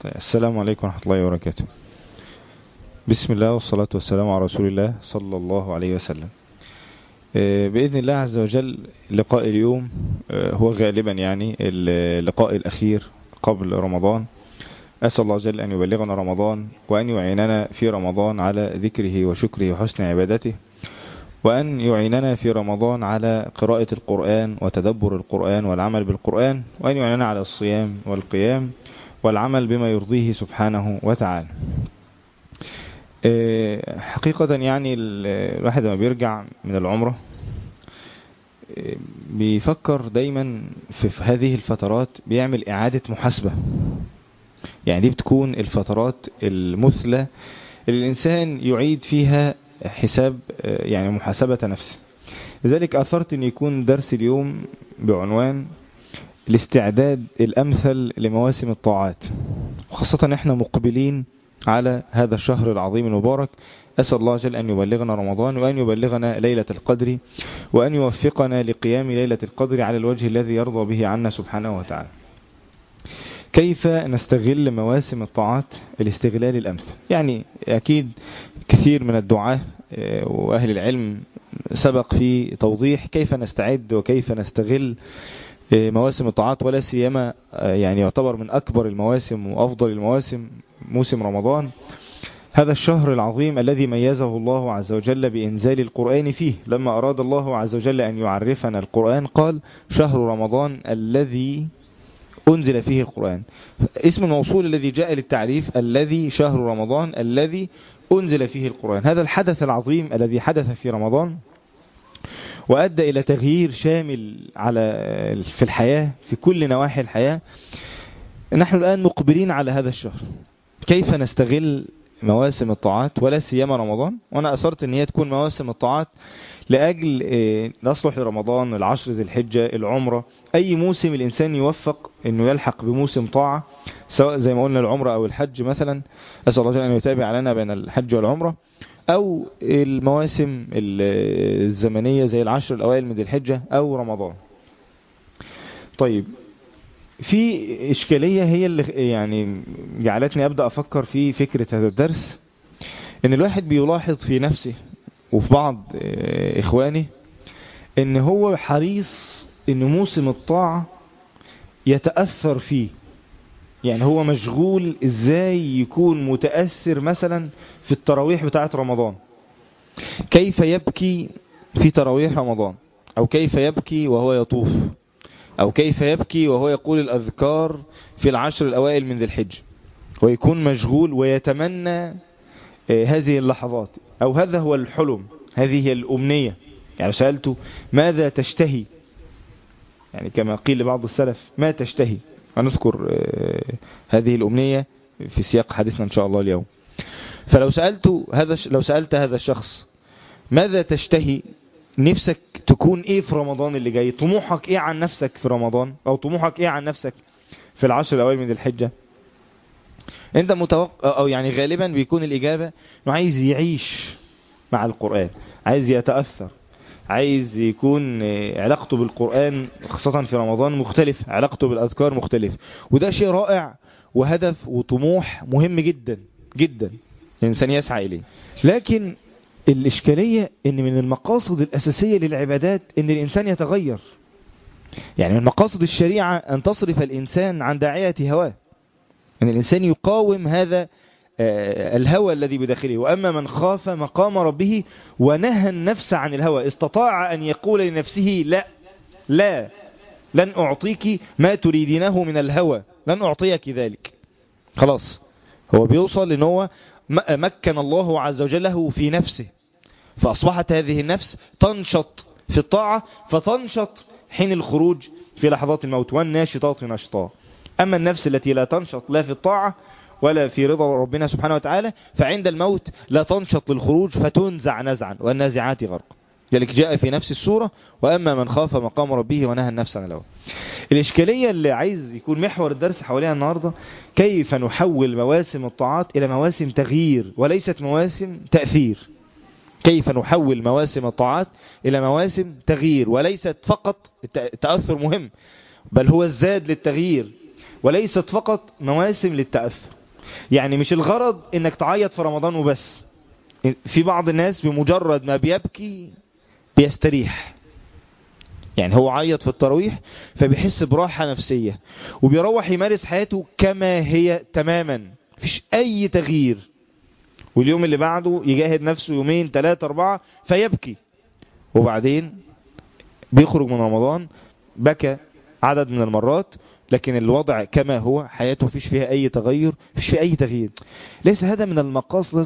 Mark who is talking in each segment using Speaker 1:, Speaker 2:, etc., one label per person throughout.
Speaker 1: طيب السلام عليكم ورحمة الله وبركاته بسم الله والصلاة والسلام على رسول الله صلى الله عليه وسلم بإذن الله عز وجل لقاء اليوم هو غالبا يعني اللقاء الأخير قبل رمضان أسأل الله جل أن يبلغنا رمضان وأن يعيننا في رمضان على ذكره وشكره وحسن عبادته وأن يعيننا في رمضان على قراءة القرآن وتدبر القرآن والعمل بالقرآن وأن يعيننا على الصيام والقيام والعمل بما يرضيه سبحانه وتعالى حقيقة يعني الواحد لما بيرجع من العمرة بيفكر دايما في هذه الفترات بيعمل إعادة محاسبة يعني دي بتكون الفترات المثلى اللي الإنسان يعيد فيها حساب يعني محاسبة نفسه لذلك أثرت أن يكون درس اليوم بعنوان الاستعداد الأمثل لمواسم الطاعات وخاصة احنا مقبلين على هذا الشهر العظيم المبارك أسأل الله جل أن يبلغنا رمضان وأن يبلغنا ليلة القدر وأن يوفقنا لقيام ليلة القدر على الوجه الذي يرضى به عنا سبحانه وتعالى كيف نستغل مواسم الطاعات الاستغلال الأمثل يعني أكيد كثير من الدعاة وأهل العلم سبق في توضيح كيف نستعد وكيف نستغل مواسم الطاعات ولا سيما يعني يعتبر من أكبر المواسم وأفضل المواسم موسم رمضان هذا الشهر العظيم الذي ميزه الله عز وجل بإنزال القرآن فيه لما أراد الله عز وجل أن يعرفنا القرآن قال شهر رمضان الذي أنزل فيه القرآن اسم الموصول الذي جاء للتعريف الذي شهر رمضان الذي أنزل فيه القرآن هذا الحدث العظيم الذي حدث في رمضان وأدى إلى تغيير شامل على في الحياة في كل نواحي الحياة نحن الآن مقبلين على هذا الشهر كيف نستغل مواسم الطاعات ولا سيما رمضان وانا اثرت ان هي تكون مواسم الطاعات لاجل نصلح لرمضان العشر ذي الحجة العمرة اي موسم الانسان يوفق انه يلحق بموسم طاعة سواء زي ما قلنا العمرة او الحج مثلا اسأل الله ان يتابع لنا بين الحج والعمرة او المواسم الزمنية زي العشر الاوائل من ذي الحجة او رمضان طيب في إشكالية هي اللي يعني جعلتني أبدأ أفكر في فكرة هذا الدرس إن الواحد بيلاحظ في نفسه وفي بعض إخوانه إن هو حريص إن موسم الطاعة يتأثر فيه يعني هو مشغول إزاي يكون متأثر مثلا في التراويح بتاعة رمضان كيف يبكي في تراويح رمضان أو كيف يبكي وهو يطوف أو كيف يبكي وهو يقول الأذكار في العشر الأوائل من ذي الحج ويكون مشغول ويتمنى هذه اللحظات أو هذا هو الحلم هذه هي الأمنية يعني سألته ماذا تشتهي يعني كما قيل لبعض السلف ما تشتهي ونذكر هذه الأمنية في سياق حديثنا إن شاء الله اليوم فلو سألت هذا لو سألت هذا الشخص ماذا تشتهي نفسك تكون ايه في رمضان اللي جاي طموحك ايه عن نفسك في رمضان او طموحك ايه عن نفسك في العشر الاوائل من الحجة انت متوقع او يعني غالبا بيكون الاجابة انه عايز يعيش مع القرآن عايز يتأثر عايز يكون علاقته بالقرآن خاصة في رمضان مختلف علاقته بالأذكار مختلف وده شيء رائع وهدف وطموح مهم جدا جدا الإنسان يسعى إليه لكن الإشكالية ان من المقاصد الأساسية للعبادات ان الإنسان يتغير يعني من مقاصد الشريعة أن تصرف الإنسان عن داعية هواه أن الإنسان يقاوم هذا الهوى الذي بداخله وأما من خاف مقام ربه ونهى النفس عن الهوى استطاع أن يقول لنفسه لا لا لن أعطيك ما تريدينه من الهوى لن أعطيك ذلك خلاص هو بيوصل ان هو مكن الله عز وجل له في نفسه فأصبحت هذه النفس تنشط في الطاعة فتنشط حين الخروج في لحظات الموت والناشطات نشطا أما النفس التي لا تنشط لا في الطاعة ولا في رضا ربنا سبحانه وتعالى فعند الموت لا تنشط للخروج فتنزع نزعا والنازعات غرق ذلك جاء في نفس السورة وأما من خاف مقام ربه ونهى النفس عن الهوى الإشكالية اللي عايز يكون محور الدرس حواليها النهاردة كيف نحول مواسم الطاعات إلى مواسم تغيير وليست مواسم تأثير كيف نحول مواسم الطاعات إلى مواسم تغيير وليست فقط التأثر مهم بل هو الزاد للتغيير وليست فقط مواسم للتأثر يعني مش الغرض انك تعيط في رمضان وبس في بعض الناس بمجرد ما بيبكي بيستريح يعني هو عيط في التراويح فبيحس براحة نفسية وبيروح يمارس حياته كما هي تماما مفيش اي تغيير واليوم اللي بعده يجاهد نفسه يومين ثلاثة اربعة فيبكي وبعدين بيخرج من رمضان بكى عدد من المرات لكن الوضع كما هو حياته مفيش فيها اي تغير مفيش فيها اي تغيير ليس هذا من المقاصد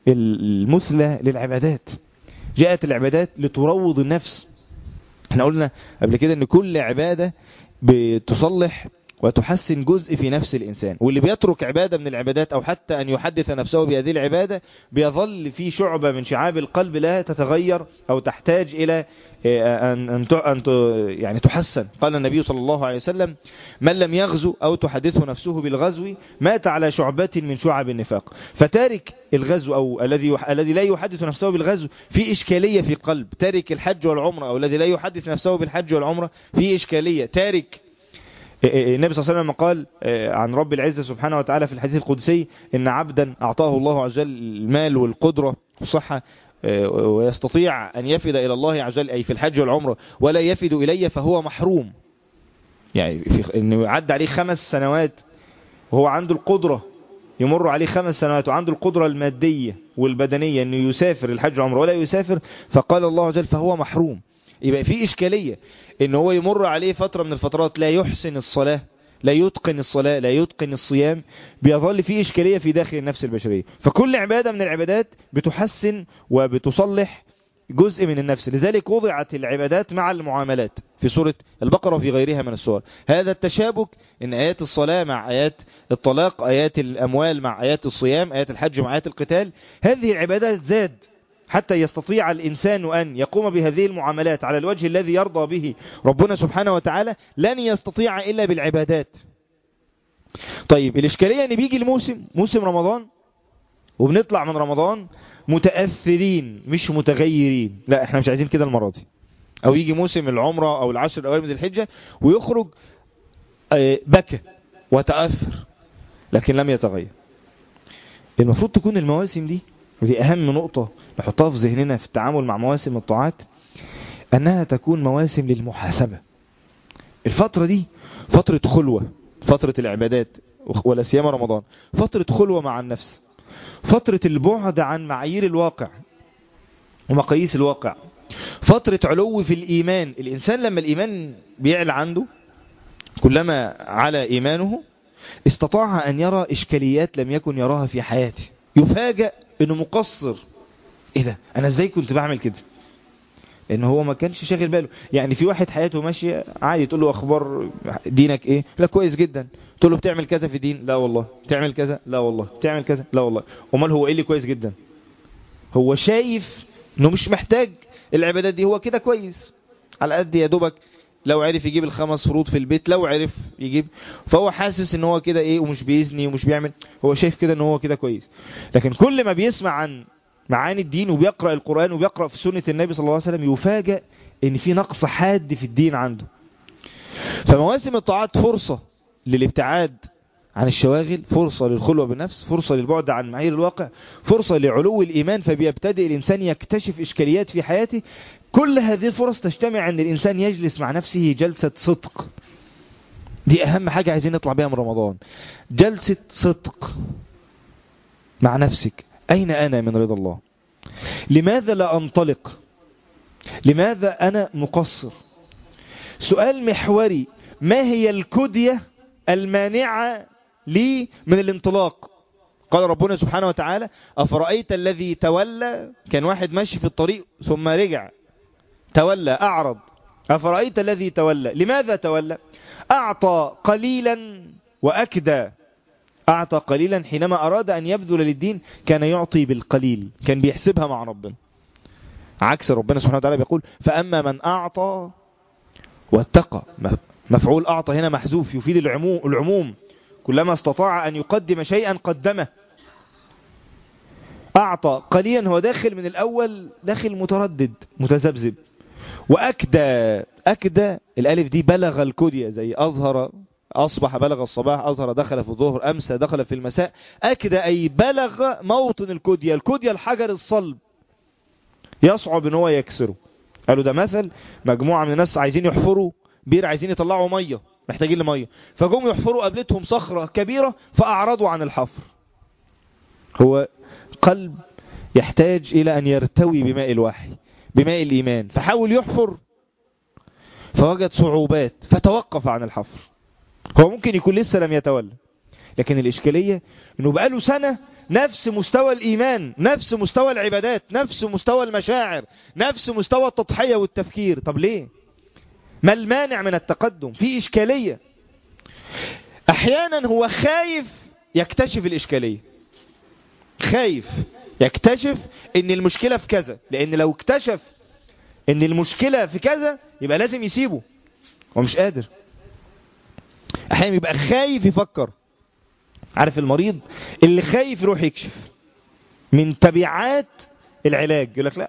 Speaker 1: المثلى للعبادات جاءت العبادات لتروض النفس احنا قلنا قبل كده ان كل عبادة بتصلح وتحسن جزء في نفس الإنسان واللي بيترك عبادة من العبادات أو حتى أن يحدث نفسه بهذه العبادة بيظل في شعبة من شعاب القلب لا تتغير أو تحتاج إلى أن, أن, أن يعني تحسن قال النبي صلى الله عليه وسلم من لم يغزو أو تحدثه نفسه بالغزو مات على شعبة من شعب النفاق فتارك الغزو أو الذي الذي لا يحدث نفسه بالغزو في إشكالية في قلب تارك الحج والعمرة أو الذي لا يحدث نفسه بالحج والعمرة في إشكالية تارك النبي صلى الله عليه وسلم قال عن رب العزة سبحانه وتعالى في الحديث القدسي إن عبدا أعطاه الله عز وجل المال والقدرة والصحة ويستطيع أن يفد إلى الله عز وجل أي في الحج والعمرة ولا يفد إلي فهو محروم يعني في إنه عد عليه خمس سنوات وهو عنده القدرة يمر عليه خمس سنوات وعنده القدرة المادية والبدنية أنه يسافر الحج والعمرة ولا يسافر فقال الله عز وجل فهو محروم يبقى في إشكالية ان هو يمر عليه فترة من الفترات لا يحسن الصلاة لا يتقن الصلاة لا يتقن الصيام بيظل في إشكالية في داخل النفس البشرية فكل عبادة من العبادات بتحسن وبتصلح جزء من النفس لذلك وضعت العبادات مع المعاملات في سورة البقرة وفي غيرها من السور هذا التشابك ان آيات الصلاة مع آيات الطلاق آيات الأموال مع آيات الصيام آيات الحج مع آيات القتال هذه العبادات زاد حتى يستطيع الإنسان أن يقوم بهذه المعاملات على الوجه الذي يرضى به ربنا سبحانه وتعالى لن يستطيع إلا بالعبادات طيب الإشكالية أن بيجي الموسم موسم رمضان وبنطلع من رمضان متأثرين مش متغيرين لا احنا مش عايزين كده المرة دي او يجي موسم العمرة او العشر الاوائل من الحجة ويخرج بكى وتأثر لكن لم يتغير المفروض تكون المواسم دي ودي أهم نقطة نحطها في ذهننا في التعامل مع مواسم الطاعات أنها تكون مواسم للمحاسبة الفترة دي فترة خلوة فترة العبادات ولا سيما رمضان فترة خلوة مع النفس فترة البعد عن معايير الواقع ومقاييس الواقع فترة علو في الإيمان الإنسان لما الإيمان بيعلى عنده كلما على إيمانه استطاع أن يرى إشكاليات لم يكن يراها في حياته يفاجأ انه مقصر ايه ده انا ازاي كنت بعمل كده لان هو ما كانش شاغل باله يعني في واحد حياته ماشيه عادي تقول له اخبار دينك ايه لا كويس جدا تقول له بتعمل كذا في دين لا والله بتعمل كذا لا والله بتعمل كذا لا والله امال هو ايه اللي كويس جدا هو شايف انه مش محتاج العبادات دي هو كده كويس على قد يا دوبك لو عرف يجيب الخمس فروض في البيت لو عرف يجيب فهو حاسس ان هو كده ايه ومش بيزني ومش بيعمل هو شايف كده ان هو كده كويس لكن كل ما بيسمع عن معاني الدين وبيقرأ القرآن وبيقرأ في سنة النبي صلى الله عليه وسلم يفاجأ ان في نقص حاد في الدين عنده فمواسم الطاعات فرصة للابتعاد عن الشواغل فرصة للخلوة بالنفس فرصة للبعد عن معايير الواقع فرصة لعلو الإيمان فبيبتدئ الإنسان يكتشف إشكاليات في حياته كل هذه الفرص تجتمع أن الإنسان يجلس مع نفسه جلسة صدق دي أهم حاجة عايزين نطلع بها من رمضان جلسة صدق مع نفسك أين أنا من رضا الله لماذا لا أنطلق لماذا أنا مقصر سؤال محوري ما هي الكدية المانعة لي من الانطلاق قال ربنا سبحانه وتعالى أفرأيت الذي تولى كان واحد ماشي في الطريق ثم رجع تولى أعرض أفرأيت الذي تولى لماذا تولى أعطى قليلا وأكدى أعطى قليلا حينما أراد أن يبذل للدين كان يعطي بالقليل كان بيحسبها مع ربنا عكس ربنا سبحانه وتعالى بيقول فأما من أعطى واتقى مفعول أعطى هنا محذوف يفيد العموم, العموم كلما استطاع أن يقدم شيئا قدمه أعطى قليلا هو داخل من الأول داخل متردد متذبذب وأكدى أكدى الألف دي بلغ الكدية زي أظهر أصبح بلغ الصباح أظهر دخل في الظهر أمسى دخل في المساء أكد أي بلغ موطن الكدية الكدية الحجر الصلب يصعب ان هو يكسره قالوا ده مثل مجموعة من الناس عايزين يحفروا بير عايزين يطلعوا مية محتاجين لمية فجم يحفروا قابلتهم صخرة كبيرة فأعرضوا عن الحفر هو قلب يحتاج إلى أن يرتوي بماء الوحي بماء الإيمان فحاول يحفر فوجد صعوبات فتوقف عن الحفر هو ممكن يكون لسه لم يتولى لكن الإشكالية أنه بقاله سنة نفس مستوى الإيمان نفس مستوى العبادات نفس مستوى المشاعر نفس مستوى التضحية والتفكير طب ليه ما المانع من التقدم في إشكالية أحيانا هو خايف يكتشف الإشكالية خايف يكتشف ان المشكلة في كذا لان لو اكتشف ان المشكلة في كذا يبقى لازم يسيبه هو مش قادر احيانا يبقى خايف يفكر عارف المريض اللي خايف يروح يكشف من تبعات العلاج يقول لك لا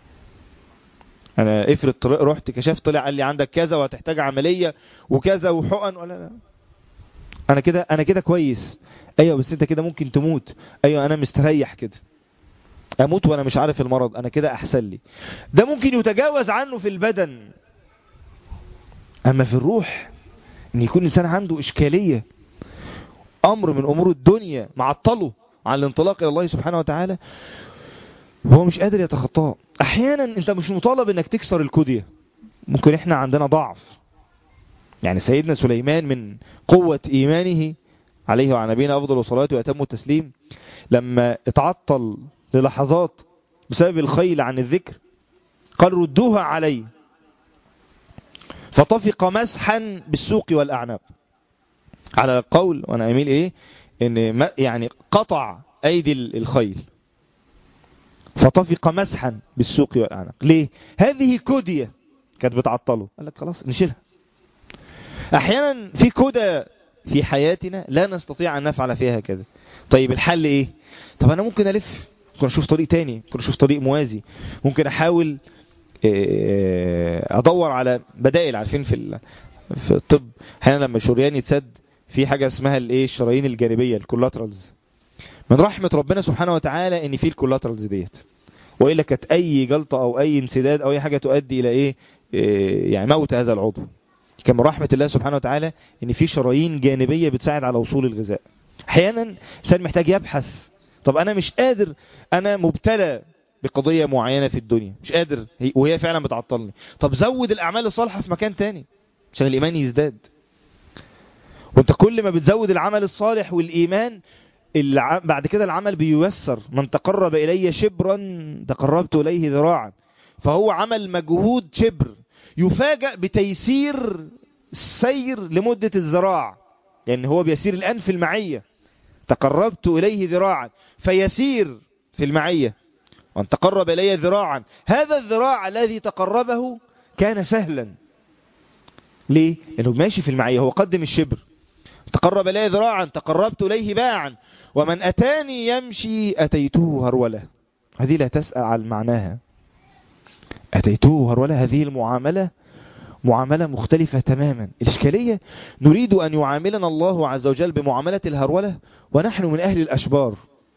Speaker 1: انا افرض رحت كشفت طلع قال لي عندك كذا وهتحتاج عملية وكذا وحقن ولا لا انا كده انا كده كويس ايوه بس انت كده ممكن تموت ايوه انا مستريح كده اموت وانا مش عارف المرض انا كده احسن لي ده ممكن يتجاوز عنه في البدن اما في الروح ان يكون الانسان عنده اشكالية امر من امور الدنيا معطله عن الانطلاق الى الله سبحانه وتعالى وهو مش قادر يتخطاه احيانا انت مش مطالب انك تكسر الكودية ممكن احنا عندنا ضعف يعني سيدنا سليمان من قوة ايمانه عليه وعلى نبينا افضل الصلاة واتم التسليم لما اتعطل للحظات بسبب الخيل عن الذكر قال ردوها علي فطفق مسحا بالسوق والأعناق على القول وانا اميل ايه ان يعني قطع ايدي الخيل فطفق مسحا بالسوق والأعناق ليه هذه كودية كانت بتعطله قال لك خلاص نشيلها احيانا في كودة في حياتنا لا نستطيع ان نفعل فيها كذا طيب الحل ايه طب انا ممكن الف ممكن اشوف طريق تاني ممكن اشوف طريق موازي ممكن احاول ادور على بدائل عارفين في في الطب احيانا لما الشريان يتسد في حاجة اسمها الايه الشرايين الجانبية الكولاترالز من رحمة ربنا سبحانه وتعالى ان في الكولاترالز ديت وإلا كانت اي جلطة او اي انسداد او اي حاجة تؤدي الى ايه يعني موت هذا العضو كان من رحمة الله سبحانه وتعالى ان في شرايين جانبية بتساعد على وصول الغذاء احيانا الانسان محتاج يبحث طب انا مش قادر انا مبتلى بقضية معينة في الدنيا مش قادر وهي فعلا بتعطلني طب زود الاعمال الصالحة في مكان تاني عشان الايمان يزداد وانت كل ما بتزود العمل الصالح والايمان بعد كده العمل بييسر من تقرب الي شبرا تقربت اليه ذراعا فهو عمل مجهود شبر يفاجأ بتيسير السير لمدة الذراع لأن هو بيسير الآن في المعية تقربت إليه ذراعا فيسير في المعية وأن تقرب إلي ذراعا هذا الذراع الذي تقربه كان سهلا ليه؟ لأنه ماشي في المعية هو قدم الشبر تقرب إلي ذراعا تقربت إليه باعا ومن أتاني يمشي أتيته هرولة هذه لا تسأل عن معناها أتيته هرولة هذه المعاملة معاملة مختلفة تماما الإشكالية نريد أن يعاملنا الله عز وجل بمعاملة الهرولة ونحن من أهل الأشبار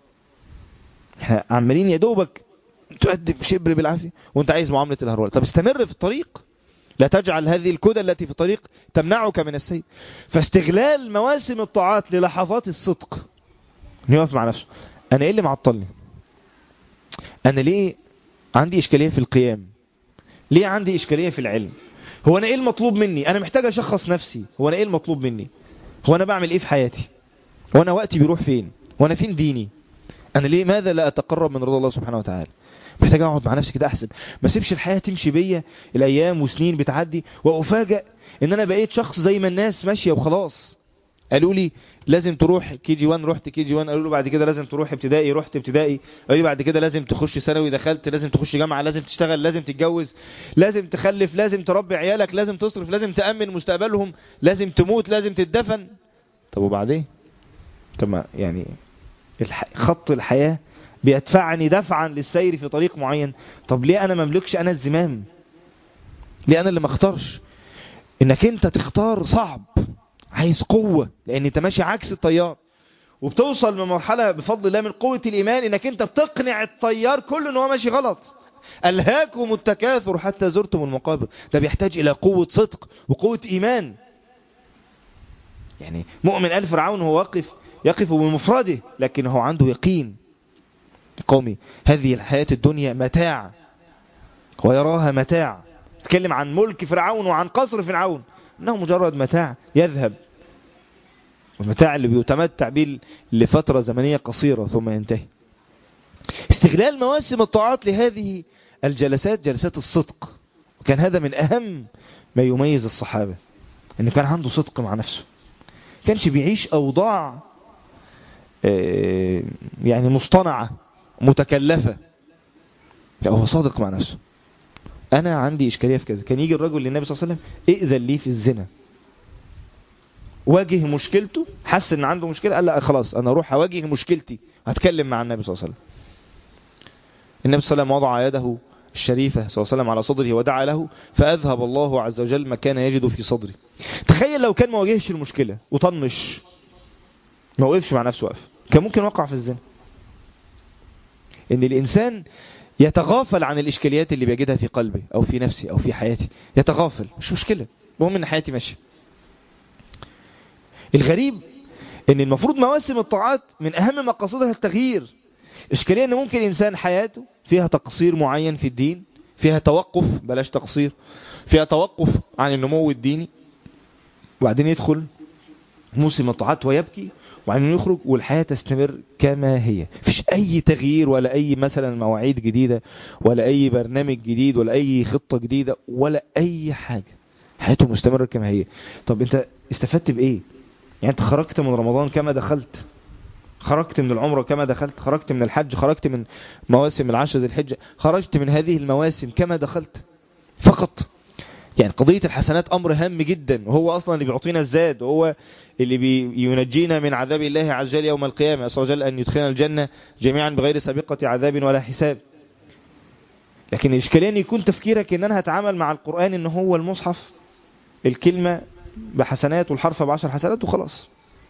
Speaker 1: احنا عمالين يا دوبك تؤدب شبر بالعافية وانت عايز معاملة الهرولة طب استمر في الطريق لا تجعل هذه الكدى التي في الطريق تمنعك من السير فاستغلال مواسم الطاعات للحظات الصدق يقف مع نفسه انا ايه اللي معطلني انا ليه عندي اشكالية في القيام ليه عندي اشكالية في العلم هو انا ايه المطلوب مني انا محتاج اشخص نفسي هو انا ايه المطلوب مني هو انا بعمل ايه في حياتي هو انا وقتي بيروح فين هو انا فين ديني انا ليه ماذا لا اتقرب من رضا الله سبحانه وتعالى محتاج اقعد مع نفسي كده احسب ما اسيبش الحياه تمشي بيا الايام وسنين بتعدي وافاجئ ان انا بقيت شخص زي ما الناس ماشيه وخلاص قالوا لي لازم تروح كي جي 1 رحت كي جي 1 قالوا له بعد كده لازم تروح ابتدائي رحت ابتدائي قالوا لي بعد كده لازم تخش ثانوي دخلت لازم تخش جامعه لازم تشتغل لازم تتجوز لازم تخلف لازم تربي عيالك لازم تصرف لازم تامن مستقبلهم لازم تموت لازم تدفن طب وبعدين طب ما يعني الح... خط الحياه بيدفعني دفعا للسير في طريق معين طب ليه انا مملكش انا الزمام ليه انا اللي ما اختارش انك انت تختار صعب عايز قوة لان انت ماشي عكس التيار وبتوصل لمرحلة بفضل الله من قوة الايمان انك انت بتقنع التيار كله ان هو ماشي غلط ألهاكم التكاثر حتى زرتم المقابر ده بيحتاج إلى قوة صدق وقوة إيمان يعني مؤمن آل فرعون هو واقف يقف بمفرده لكن هو عنده يقين قومي هذه الحياة الدنيا متاع ويراها متاع تكلم عن ملك فرعون وعن قصر فرعون انه مجرد متاع يذهب المتاع اللي بيتمتع به لفترة زمنية قصيرة ثم ينتهي استغلال مواسم الطاعات لهذه الجلسات جلسات الصدق وكان هذا من أهم ما يميز الصحابة أنه كان عنده صدق مع نفسه كانش بيعيش أوضاع يعني مصطنعة متكلفة لا هو صادق مع نفسه أنا عندي إشكالية في كذا كان يجي الرجل للنبي صلى الله عليه وسلم ائذن لي في الزنا واجه مشكلته حس ان عنده مشكلة قال لا خلاص انا اروح اواجه مشكلتي هتكلم مع النبي صلى الله عليه وسلم النبي صلى الله عليه وسلم وضع يده الشريفة صلى الله عليه وسلم على صدره ودعا له فأذهب الله عز وجل ما كان يجد في صدره تخيل لو كان ما واجهش المشكلة وطنش ما وقفش مع نفسه وقف كان ممكن وقع في الزنا ان الانسان يتغافل عن الاشكاليات اللي بيجدها في قلبه او في نفسه او في حياته يتغافل مش مشكلة المهم ان حياتي ماشيه الغريب ان المفروض مواسم الطاعات من اهم مقاصدها التغيير اشكالية ان ممكن انسان حياته فيها تقصير معين في الدين فيها توقف بلاش تقصير فيها توقف عن النمو الديني وبعدين يدخل موسم الطاعات ويبكي وبعدين يخرج والحياة تستمر كما هي فيش اي تغيير ولا اي مثلا مواعيد جديدة ولا اي برنامج جديد ولا اي خطة جديدة ولا اي حاجة حياته مستمرة كما هي طب انت استفدت بايه يعني انت خرجت من رمضان كما دخلت خرجت من العمرة كما دخلت خرجت من الحج خرجت من مواسم العشر ذي الحجة خرجت من هذه المواسم كما دخلت فقط يعني قضية الحسنات أمر هام جدا وهو أصلا اللي بيعطينا الزاد وهو اللي بينجينا من عذاب الله عز وجل يوم القيامة أسأل وجل أن يدخلنا الجنة جميعا بغير سابقة عذاب ولا حساب لكن الإشكالية أن يكون تفكيرك أن أنا هتعامل مع القرآن أنه هو المصحف الكلمة بحسنات والحرف بعشر حسنات وخلاص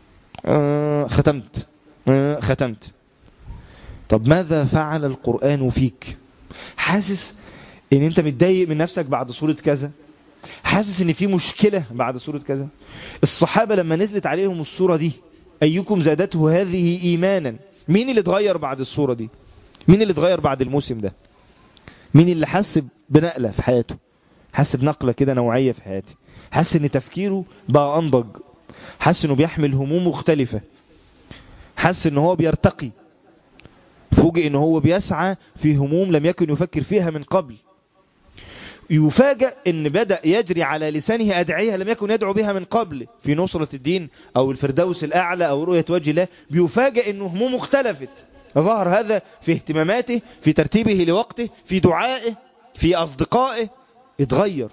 Speaker 1: آه ختمت آه ختمت طب ماذا فعل القرآن فيك حاسس ان انت متضايق من نفسك بعد سورة كذا حاسس ان في مشكلة بعد سورة كذا الصحابة لما نزلت عليهم السورة دي ايكم زادته هذه ايمانا مين اللي اتغير بعد السورة دي مين اللي اتغير بعد الموسم ده مين اللي حس بنقلة في حياته حس بنقلة كده نوعية في حياته حس ان تفكيره بقى انضج حس انه بيحمل هموم مختلفة حس ان هو بيرتقي فوجئ ان هو بيسعى في هموم لم يكن يفكر فيها من قبل يفاجأ ان بدأ يجري على لسانه أدعية لم يكن يدعو بها من قبل في نصرة الدين او الفردوس الاعلى او رؤية وجه الله بيفاجأ انه همومه اختلفت ظهر هذا في اهتماماته في ترتيبه لوقته في دعائه في اصدقائه اتغير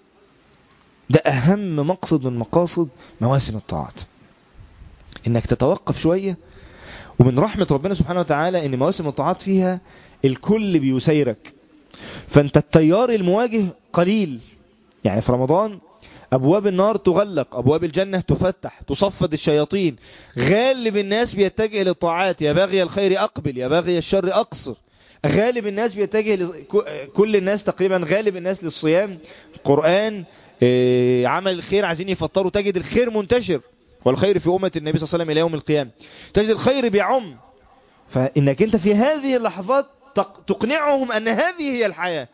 Speaker 1: ده اهم مقصد من مقاصد مواسم الطاعات انك تتوقف شوية ومن رحمة ربنا سبحانه وتعالى ان مواسم الطاعات فيها الكل بيسيرك فانت التيار المواجه قليل يعني في رمضان ابواب النار تغلق ابواب الجنة تفتح تصفد الشياطين غالب الناس بيتجه للطاعات يا باغي الخير اقبل يا باغي الشر اقصر غالب الناس بيتجه ل... كل الناس تقريبا غالب الناس للصيام قرآن عمل الخير عايزين يفطروا تجد الخير منتشر والخير في أمة النبي صلى الله عليه وسلم إلى يوم القيامة تجد الخير بيعم فإنك أنت في هذه اللحظات تقنعهم أن هذه هي الحياة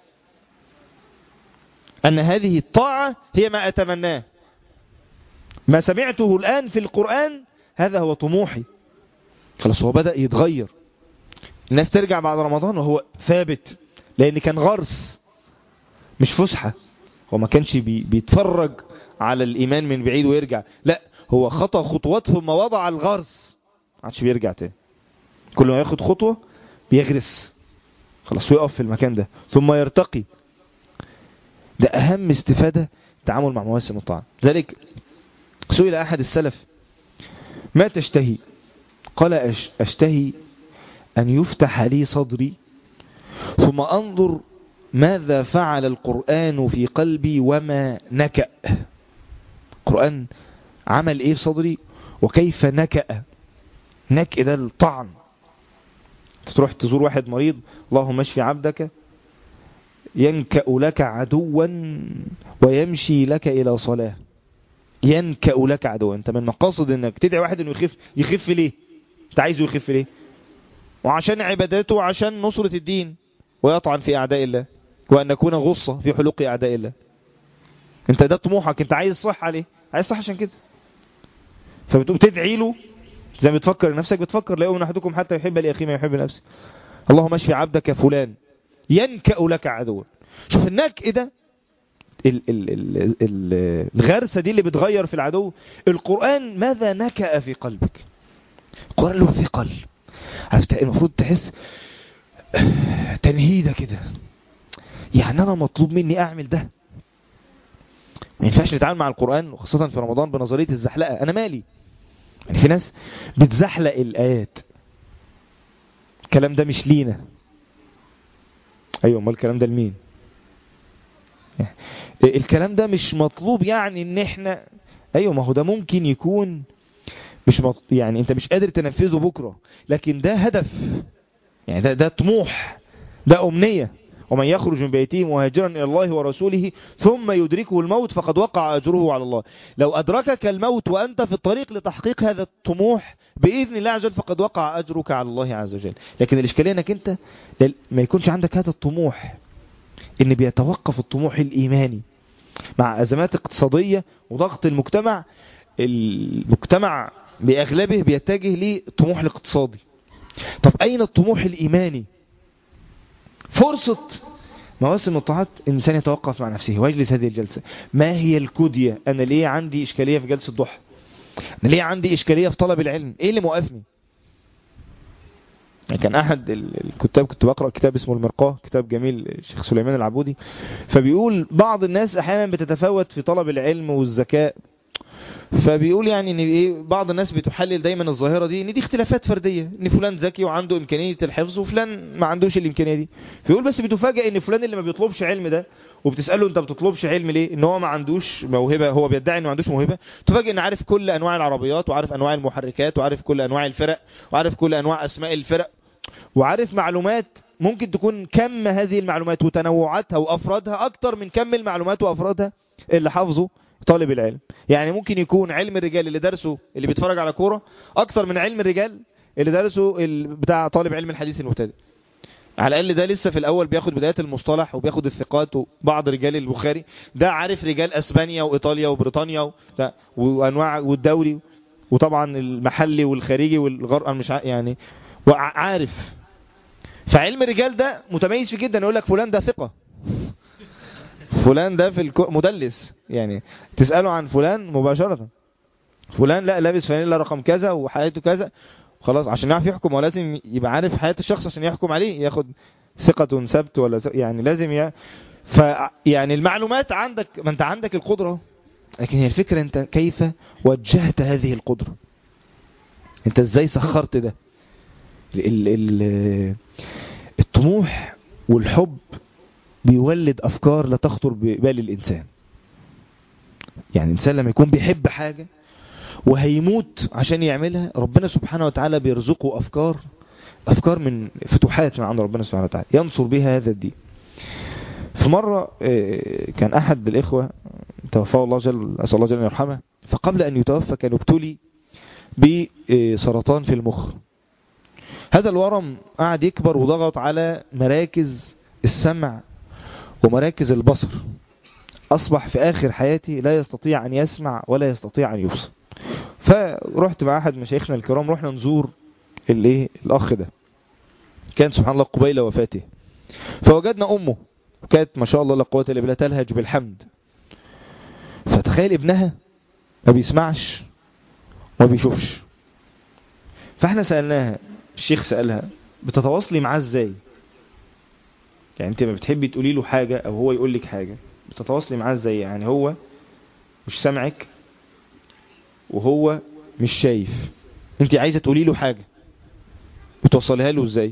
Speaker 1: أن هذه الطاعة هي ما أتمناه ما سمعته الآن في القرآن هذا هو طموحي خلاص هو بدأ يتغير الناس ترجع بعد رمضان وهو ثابت لأن كان غرس مش فسحة هو ما كانش بي بيتفرج على الإيمان من بعيد ويرجع لا هو خطى خطوات ثم وضع الغرس ما عادش بيرجع تاني كل ما ياخد خطوة بيغرس خلاص ويقف في المكان ده ثم يرتقي ده أهم استفادة التعامل مع مواسم الطاعة ذلك سئل أحد السلف ما تشتهي قال أشتهي أن يفتح لي صدري ثم أنظر ماذا فعل القرآن في قلبي وما نكأ القرآن عمل ايه في صدري وكيف نكأ نكأ ده الطعن تروح تزور واحد مريض اللهم اشفي عبدك ينكأ لك عدوا ويمشي لك إلى صلاة ينكأ لك عدوا انت من مقاصد انك تدعي واحد انه يخف يخف ليه انت عايزه يخف ليه وعشان عباداته وعشان نصرة الدين ويطعن في أعداء الله وأن نكون غصة في حلوق أعداء الله انت ده طموحك انت عايز صح عليه عايز صح عشان كده فبتقوم تدعي له زي ما بتفكر نفسك بتفكر لا يؤمن أحدكم حتى يحب لأخيه ما يحب نفسه اللهم اشفي عبدك فلان ينكأ لك عدوا شوف النكء ده ال ال ال ال الغرسة دي اللي بتغير في العدو القرآن ماذا نكأ في قلبك القرآن له ثقل عرفت المفروض تحس تنهيدة كده يعني أنا مطلوب مني أعمل ده ما ينفعش نتعامل مع القرآن وخاصة في رمضان بنظرية الزحلقة أنا مالي يعني في ناس بتزحلق الآيات الكلام ده مش لينا أيوة ما الكلام ده لمين الكلام ده مش مطلوب يعني ان احنا ايوه ما هو ده ممكن يكون مش مط... يعني انت مش قادر تنفذه بكرة لكن ده هدف يعني ده, ده طموح ده امنية ومن يخرج من بيته مهاجرا الى الله ورسوله ثم يدركه الموت فقد وقع اجره على الله لو ادركك الموت وانت في الطريق لتحقيق هذا الطموح باذن الله عز وجل فقد وقع اجرك على الله عز وجل لكن الاشكاليه انك انت ما يكونش عندك هذا الطموح ان بيتوقف الطموح الايماني مع ازمات اقتصادية وضغط المجتمع المجتمع باغلبه بيتجه للطموح الاقتصادي طب اين الطموح الايماني فرصة مواسم الطاعات الانسان يتوقف مع نفسه ويجلس هذه الجلسة ما هي الكدية انا ليه عندي اشكالية في جلسة ضحى انا ليه عندي اشكالية في طلب العلم ايه اللي موقفني كان احد الكتاب كنت بقرأ كتاب اسمه المرقاه كتاب جميل الشيخ سليمان العبودي فبيقول بعض الناس احيانا بتتفاوت في طلب العلم والذكاء فبيقول يعني ان ايه بعض الناس بتحلل دايما الظاهرة دي ان دي اختلافات فردية ان فلان ذكي وعنده امكانية الحفظ وفلان ما عندوش الامكانية دي فيقول بس بتفاجئ ان فلان اللي ما بيطلبش علم ده وبتسأله انت بتطلبش علم ليه ان هو ما عندوش موهبة هو بيدعي انه ما عندوش موهبة تفاجئ ان عارف كل انواع العربيات وعارف انواع المحركات وعارف كل انواع الفرق وعارف كل انواع اسماء الفرق وعارف معلومات ممكن تكون كم هذه المعلومات وتنوعاتها وافرادها اكتر من كم المعلومات وافرادها اللي حافظه طالب العلم يعني ممكن يكون علم الرجال اللي درسه اللي بيتفرج على كورة اكتر من علم الرجال اللي درسه بتاع طالب علم الحديث المبتدئ على الاقل ده لسه في الاول بياخد بدايات المصطلح وبياخد الثقات وبعض رجال البخاري ده عارف رجال اسبانيا وايطاليا وبريطانيا وانواع والدوري وطبعا المحلي والخارجي والغرب مش يعني وعارف فعلم الرجال ده متميز فيه جدا يقول لك فلان ده ثقة فلان ده في الكو... مدلس يعني تسأله عن فلان مباشرة فلان لا لابس فانيلا رقم كذا وحياته كذا خلاص عشان يعرف يحكم هو لازم يبقى عارف حياة الشخص عشان يحكم عليه ياخد ثقة سبت ولا س... يعني لازم ي... ف يعني المعلومات عندك ما انت عندك القدرة لكن هي الفكرة انت كيف وجهت هذه القدرة انت ازاي سخرت ده ال ال الطموح والحب بيولد أفكار لا تخطر ببال الإنسان يعني الإنسان لما يكون بيحب حاجة وهيموت عشان يعملها ربنا سبحانه وتعالى بيرزقه أفكار أفكار من فتوحات من عند ربنا سبحانه وتعالى ينصر بها هذا الدين في مرة كان أحد الإخوة توفاه الله جل أسأل الله جل أن يرحمه فقبل أن يتوفى كان ابتلي بسرطان في المخ هذا الورم قعد يكبر وضغط على مراكز السمع ومراكز البصر أصبح في آخر حياتي لا يستطيع أن يسمع ولا يستطيع أن يبصر فرحت مع أحد مشايخنا الكرام رحنا نزور الايه الأخ ده كان سبحان الله قبيل وفاته فوجدنا أمه كانت ما شاء الله لا قوه الا بالله تلهج بالحمد فتخيل ابنها ما بيسمعش وما بيشوفش فاحنا سألناها الشيخ سألها بتتواصلي معاه ازاي يعني انت ما بتحبي تقولي له حاجة او هو يقول لك حاجة بتتواصلي معاه ازاي يعني هو مش سامعك وهو مش شايف انت عايزة تقولي له حاجة بتوصلها له ازاي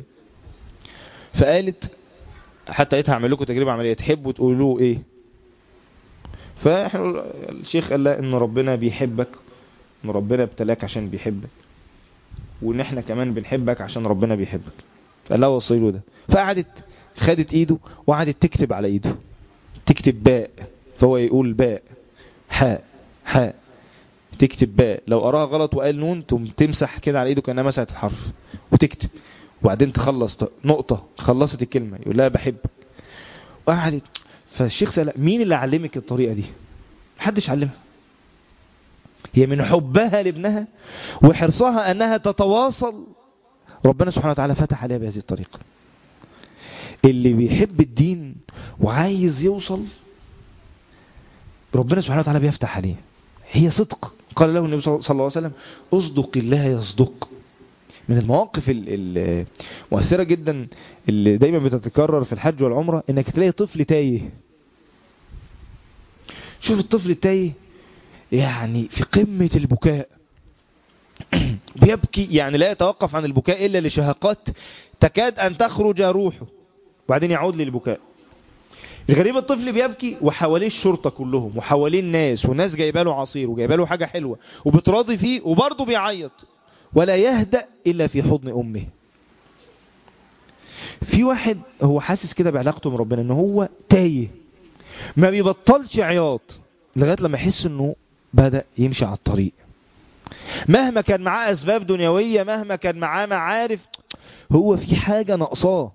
Speaker 1: فقالت حتى قالت هعمل لكم تجربة عملية تحبوا تقولوا له ايه فاحنا الشيخ قال لها ان ربنا بيحبك ان ربنا ابتلاك عشان بيحبك وان احنا كمان بنحبك عشان ربنا بيحبك فقال لها وصي له ده فقعدت خدت ايده وقعدت تكتب على ايده تكتب باء فهو يقول باء حاء حاء تكتب باء لو قراها غلط وقال نون تقوم تمسح كده على ايده كانها مسحت الحرف وتكتب وبعدين تخلص نقطة خلصت الكلمة يقول لها بحبك وقعدت فالشيخ سأل مين اللي علمك الطريقة دي محدش علمها هي من حبها لابنها وحرصها أنها تتواصل ربنا سبحانه وتعالى فتح عليها بهذه الطريقة اللي بيحب الدين وعايز يوصل ربنا سبحانه وتعالى بيفتح عليه هي صدق قال له النبي صلى الله عليه وسلم اصدق الله يصدق من المواقف المؤثرة جدا اللي دايما بتتكرر في الحج والعمرة انك تلاقي طفل تايه شوف الطفل التايه يعني في قمة البكاء بيبكي يعني لا يتوقف عن البكاء إلا لشهقات تكاد أن تخرج روحه وبعدين يعود للبكاء الغريب الطفل بيبكي وحواليه الشرطة كلهم وحواليه الناس والناس جايبه له عصير وجايبه له حاجة حلوة وبتراضي فيه وبرضه بيعيط ولا يهدأ إلا في حضن أمه في واحد هو حاسس كده بعلاقته من ربنا ان هو تايه ما بيبطلش عياط لغاية لما يحس انه بدأ يمشي على الطريق مهما كان معاه أسباب دنيوية مهما كان معاه معارف هو في حاجة ناقصاه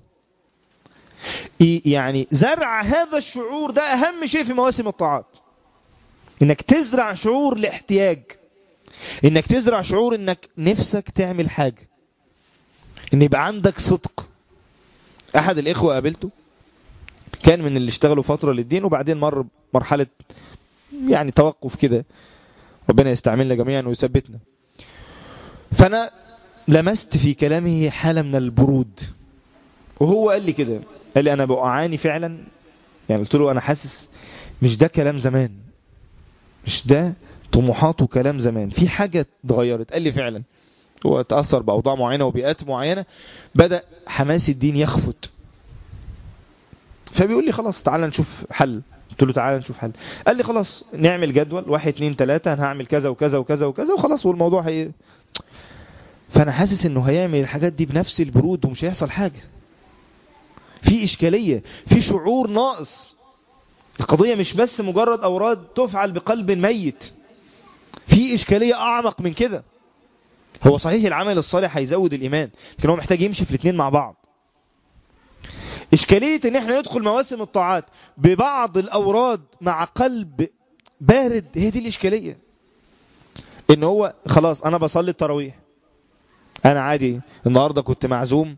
Speaker 1: يعني زرع هذا الشعور ده أهم شيء في مواسم الطاعات إنك تزرع شعور الاحتياج إنك تزرع شعور إنك نفسك تعمل حاجة إن يبقى عندك صدق أحد الإخوة قابلته كان من اللي اشتغلوا فترة للدين وبعدين مر مرحلة يعني توقف كده ربنا يستعملنا جميعا ويثبتنا فأنا لمست في كلامه حالة من البرود وهو قال لي كده قال لي أنا بعاني فعلا يعني قلت له أنا حاسس مش ده كلام زمان مش ده طموحات وكلام زمان في حاجة اتغيرت قال لي فعلا هو تأثر بأوضاع معينة وبيئات معينة بدأ حماس الدين يخفت فبيقول لي خلاص تعالى نشوف حل قلت له تعالى نشوف حل قال لي خلاص نعمل جدول واحد اتنين تلاتة انا هعمل كذا وكذا وكذا وكذا وخلاص والموضوع هي فانا حاسس انه هيعمل الحاجات دي بنفس البرود ومش هيحصل حاجة في اشكالية في شعور ناقص القضية مش بس مجرد اوراد تفعل بقلب ميت في اشكالية اعمق من كده هو صحيح العمل الصالح هيزود الايمان لكن هو محتاج يمشي في الاثنين مع بعض إشكالية إن إحنا ندخل مواسم الطاعات ببعض الأوراد مع قلب بارد هي دي الإشكالية إن هو خلاص أنا بصلي التراويح أنا عادي النهاردة كنت معزوم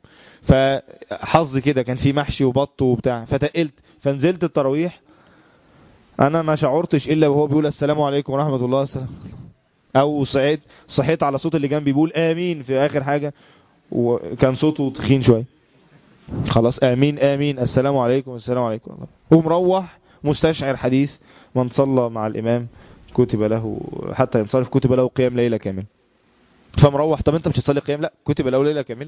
Speaker 1: فحظي كده كان في محشي وبط وبتاع فتقلت فنزلت التراويح أنا ما شعرتش إلا وهو بيقول السلام عليكم ورحمة الله السلام أو صعيت صحيت على صوت اللي جنبي بيقول آمين في آخر حاجة وكان صوته تخين شوية خلاص امين امين السلام عليكم السلام عليكم ومروح مستشعر حديث من صلى مع الامام كتب له حتى ينصرف كتب له قيام ليلة كامل فمروح طب انت مش هتصلي قيام لا كتب له ليلة كامل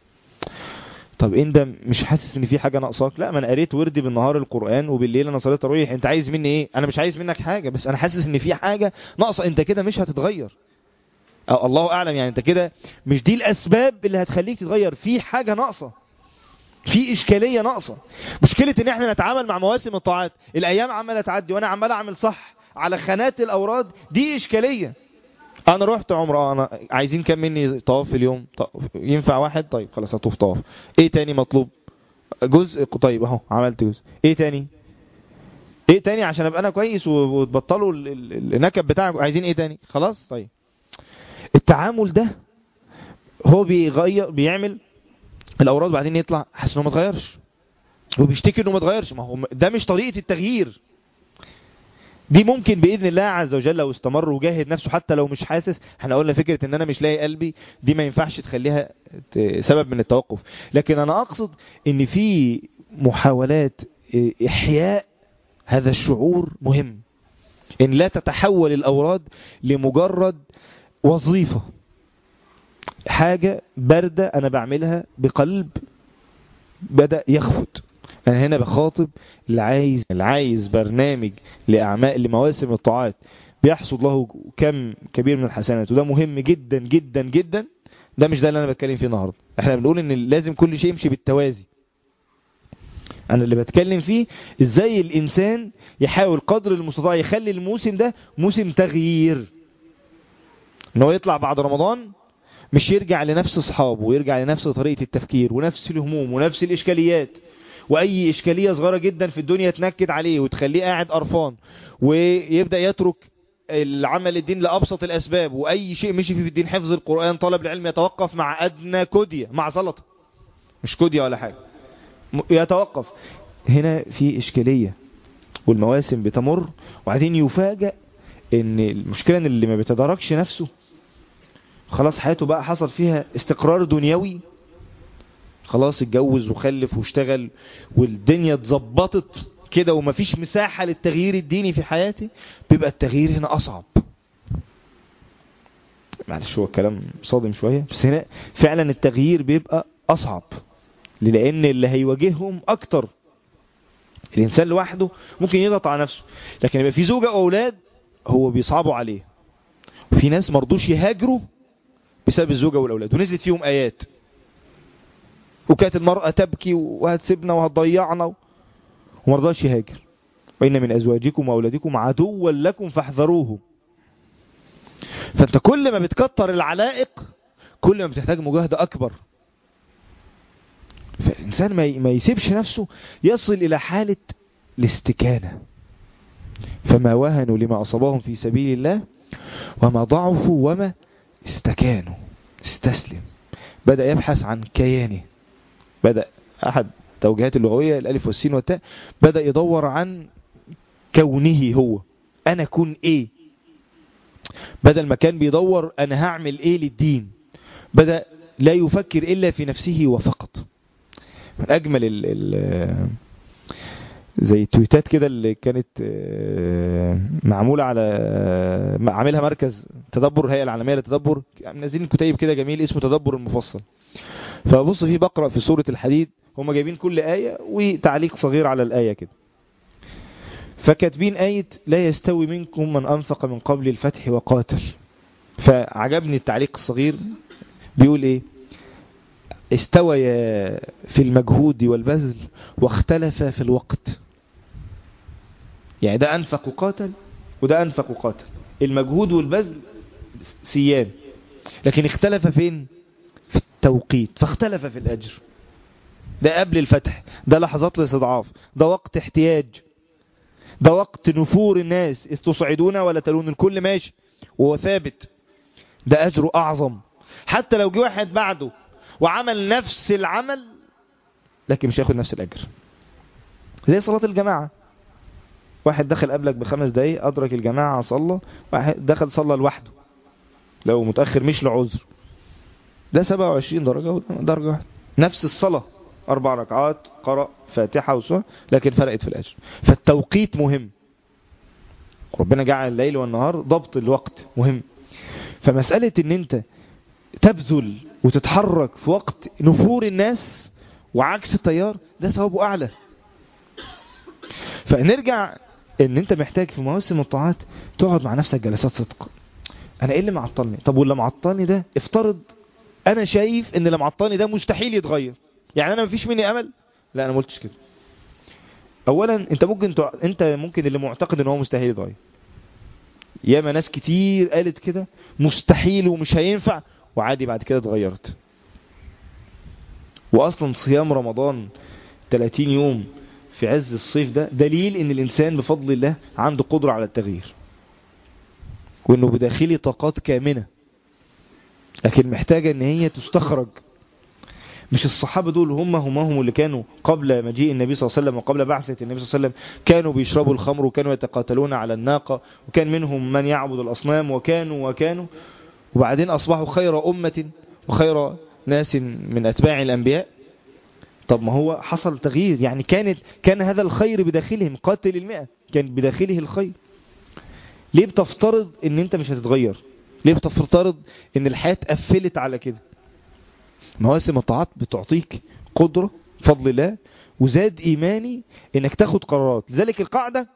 Speaker 1: طب انت مش حاسس ان في حاجة ناقصاك لا ما انا قريت وردي بالنهار القرآن وبالليل انا صليت تراويح انت عايز مني ايه انا مش عايز منك حاجة بس انا حاسس ان في حاجة ناقصة انت كده مش هتتغير أو الله اعلم يعني انت كده مش دي الاسباب اللي هتخليك تتغير في حاجة ناقصة في إشكالية ناقصة مشكلة ان احنا نتعامل مع مواسم الطاعات الايام عمالة تعدي وانا عمال اعمل صح على خانات الاوراد دي إشكالية انا رحت عمره انا عايزين كم مني طواف في اليوم طواف. ينفع واحد طيب خلاص هطوف طواف ايه تاني مطلوب جزء طيب اهو عملت جزء ايه تاني ايه تاني عشان ابقى انا كويس وتبطلوا النكب بتاعك عايزين ايه تاني خلاص طيب التعامل ده هو بيغير بيعمل الاوراد بعدين يطلع حاسس انه ما اتغيرش وبيشتكي انه ما اتغيرش ما هو ده مش طريقه التغيير دي ممكن باذن الله عز وجل لو استمر وجاهد نفسه حتى لو مش حاسس احنا قلنا فكره ان انا مش لاقي قلبي دي ما ينفعش تخليها سبب من التوقف لكن انا اقصد ان في محاولات احياء هذا الشعور مهم ان لا تتحول الاوراد لمجرد وظيفه حاجة باردة أنا بعملها بقلب بدأ يخفت أنا هنا بخاطب اللي عايز اللي عايز برنامج لأعمال لمواسم الطاعات بيحصد له كم كبير من الحسنات وده مهم جدا جدا جدا ده مش ده اللي انا بتكلم فيه النهارده احنا بنقول ان لازم كل شيء يمشي بالتوازي انا اللي بتكلم فيه ازاي الانسان يحاول قدر المستطاع يخلي الموسم ده موسم تغيير ان هو يطلع بعد رمضان مش يرجع لنفس اصحابه ويرجع لنفس طريقة التفكير ونفس الهموم ونفس الاشكاليات واي اشكالية صغيرة جدا في الدنيا تنكد عليه وتخليه قاعد قرفان ويبدأ يترك العمل الدين لأبسط الأسباب وأي شيء مشي فيه في الدين حفظ القرآن طلب العلم يتوقف مع أدنى كودية مع سلطة مش كودية ولا حاجة يتوقف هنا في إشكالية والمواسم بتمر وبعدين يفاجأ ان المشكلة ان اللي ما بيتداركش نفسه خلاص حياته بقى حصل فيها استقرار دنيوي خلاص اتجوز وخلف واشتغل والدنيا اتظبطت كده ومفيش مساحة للتغيير الديني في حياتي بيبقى التغيير هنا أصعب معلش هو الكلام صادم شوية بس هنا فعلا التغيير بيبقى أصعب لأن اللي هيواجههم أكتر الإنسان لوحده ممكن يضغط على نفسه لكن يبقى في زوجة أو أولاد هو بيصعبوا عليه وفي ناس مرضوش يهاجروا بسبب الزوجة والأولاد ونزلت فيهم آيات وكانت المرأة تبكي وهتسيبنا وهتضيعنا ومرضاش يهاجر وإن من أزواجكم وأولادكم عدوا لكم فاحذروه فأنت كل ما بتكتر العلائق كل ما بتحتاج مجاهدة أكبر فالإنسان ما يسيبش نفسه يصل إلى حالة الاستكانة فما وهنوا لما أصابهم في سبيل الله وما ضعفوا وما استكانوا استسلم بدأ يبحث عن كيانه بدأ أحد توجيهات اللغوية الألف والسين والتاء بدأ يدور عن كونه هو أنا كون إيه بدل ما كان بيدور أنا هعمل إيه للدين بدأ لا يفكر إلا في نفسه وفقط من أجمل ال ال زي التويتات كده اللي كانت معمولة على عاملها مركز تدبر الهيئة العالمية للتدبر منزلين كتيب كده جميل اسمه تدبر المفصل فبص فيه بقرأ في سورة الحديد هم جايبين كل آية وتعليق صغير على الآية كده فكاتبين آية لا يستوي منكم من أنفق من قبل الفتح وقاتل فعجبني التعليق الصغير بيقول ايه استوى في المجهود والبذل واختلف في الوقت يعني ده أنفق وقاتل وده أنفق وقاتل المجهود والبذل سيان لكن اختلف فين في التوقيت فاختلف في الأجر ده قبل الفتح ده لحظات الاستضعاف ده وقت احتياج ده وقت نفور الناس استصعدون ولا تلون الكل ماشي وهو ثابت ده أجره أعظم حتى لو جه واحد بعده وعمل نفس العمل لكن مش هياخد نفس الأجر زي صلاة الجماعة واحد دخل قبلك بخمس دقايق أدرك الجماعة صلى واحد دخل صلى لوحده لو متأخر مش لعذر ده 27 درجة درجة واحدة نفس الصلاة أربع ركعات قرأ فاتحة وسورة لكن فرقت في الأجر فالتوقيت مهم ربنا جعل الليل والنهار ضبط الوقت مهم فمسألة ان انت تبذل وتتحرك في وقت نفور الناس وعكس التيار ده ثوابه أعلى فنرجع ان انت محتاج في مواسم الطاعات تقعد مع نفسك جلسات صدق انا ايه اللي معطلني طب واللي معطلني ده افترض انا شايف ان اللي معطلني ده مستحيل يتغير يعني انا مفيش مني امل لا انا ما قلتش كده اولا انت ممكن تع... انت ممكن اللي معتقد ان هو مستحيل يتغير ياما ناس كتير قالت كده مستحيل ومش هينفع وعادي بعد كده اتغيرت واصلا صيام رمضان 30 يوم في عز الصيف ده دليل ان الانسان بفضل الله عنده قدرة على التغيير وانه بداخله طاقات كامنة لكن محتاجة ان هي تستخرج مش الصحابة دول هم هم هم اللي كانوا قبل مجيء النبي صلى الله عليه وسلم وقبل بعثة النبي صلى الله عليه وسلم كانوا بيشربوا الخمر وكانوا يتقاتلون على الناقة وكان منهم من يعبد الأصنام وكانوا وكانوا وبعدين أصبحوا خير أمة وخير ناس من أتباع الأنبياء طب ما هو حصل تغيير يعني كانت كان هذا الخير بداخلهم قاتل المئة كان بداخله الخير ليه بتفترض ان انت مش هتتغير ليه بتفترض ان الحياة قفلت على كده مواسم الطاعات بتعطيك قدرة فضل الله وزاد ايماني انك تاخد قرارات لذلك القاعدة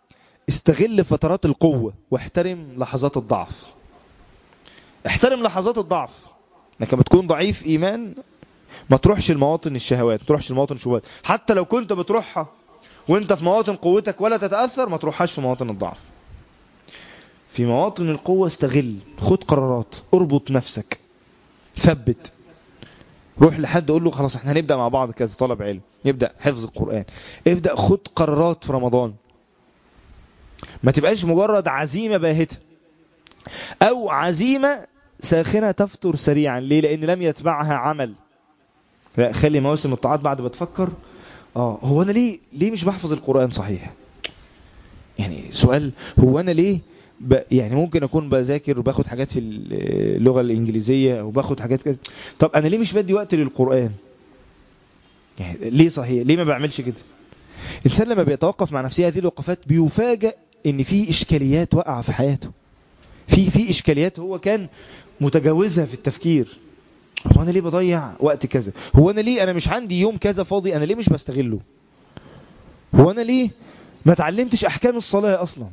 Speaker 1: استغل فترات القوة واحترم لحظات الضعف احترم لحظات الضعف انك لما تكون ضعيف ايمان ما تروحش المواطن الشهوات ما تروحش المواطن الشبهات حتى لو كنت بتروحها وانت في مواطن قوتك ولا تتأثر ما تروحهاش في مواطن الضعف في مواطن القوة استغل خد قرارات اربط نفسك ثبت روح لحد قول له خلاص احنا هنبدأ مع بعض كذا طلب علم يبدأ حفظ القرآن ابدأ خد قرارات في رمضان ما تبقاش مجرد عزيمة باهتة او عزيمة ساخنة تفتر سريعا ليه لان لم يتبعها عمل لا خلي مواسم الطاعات بعد ما تفكر اه هو انا ليه ليه مش بحفظ القرآن صحيح يعني سؤال هو انا ليه ب... يعني ممكن اكون بذاكر وباخد حاجات في اللغة الانجليزية وباخد حاجات كذا طب انا ليه مش بدي وقت للقرآن يعني ليه صحيح ليه ما بعملش كده الانسان لما بيتوقف مع نفسه هذه الوقفات بيفاجئ ان في اشكاليات وقع في حياته في في اشكاليات هو كان متجاوزها في التفكير هو انا ليه بضيع وقت كذا هو انا ليه انا مش عندي يوم كذا فاضي انا ليه مش بستغله هو انا ليه ما اتعلمتش احكام الصلاة اصلا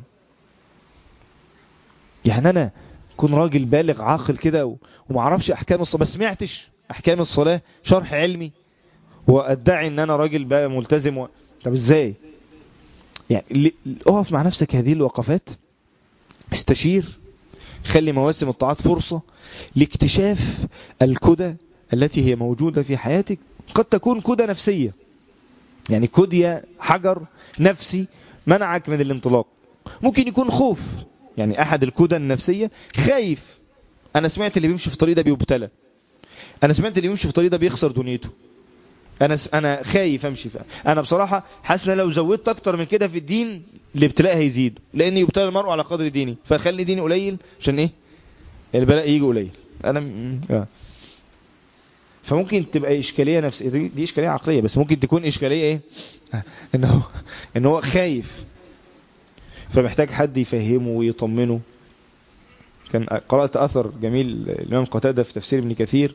Speaker 1: يعني انا كون راجل بالغ عاقل كده وما اعرفش احكام الصلاة ما سمعتش احكام الصلاة شرح علمي وادعي ان انا راجل بقى ملتزم و... طب ازاي يعني اقف مع نفسك هذه الوقفات استشير خلي مواسم الطاعات فرصة لاكتشاف الكدى التي هي موجودة في حياتك قد تكون كدى نفسية يعني كدية حجر نفسي منعك من الانطلاق ممكن يكون خوف يعني احد الكدى النفسية خايف انا سمعت اللي بيمشي في الطريق ده بيبتلى انا سمعت اللي بيمشي في الطريق ده بيخسر دنيته انا س... انا خايف امشي فيها انا بصراحه حاسس ان لو زودت اكتر من كده في الدين الابتلاء هيزيد لان يبتلى المرء على قدر ديني فخلي ديني قليل عشان ايه البلاء يجي قليل انا م... آه. فممكن تبقى اشكاليه نفسيه دي, دي اشكاليه عقليه بس ممكن تكون اشكاليه ايه ان هو ان هو خايف فمحتاج حد يفهمه ويطمنه كان قرات اثر جميل الامام قتاده في تفسير ابن كثير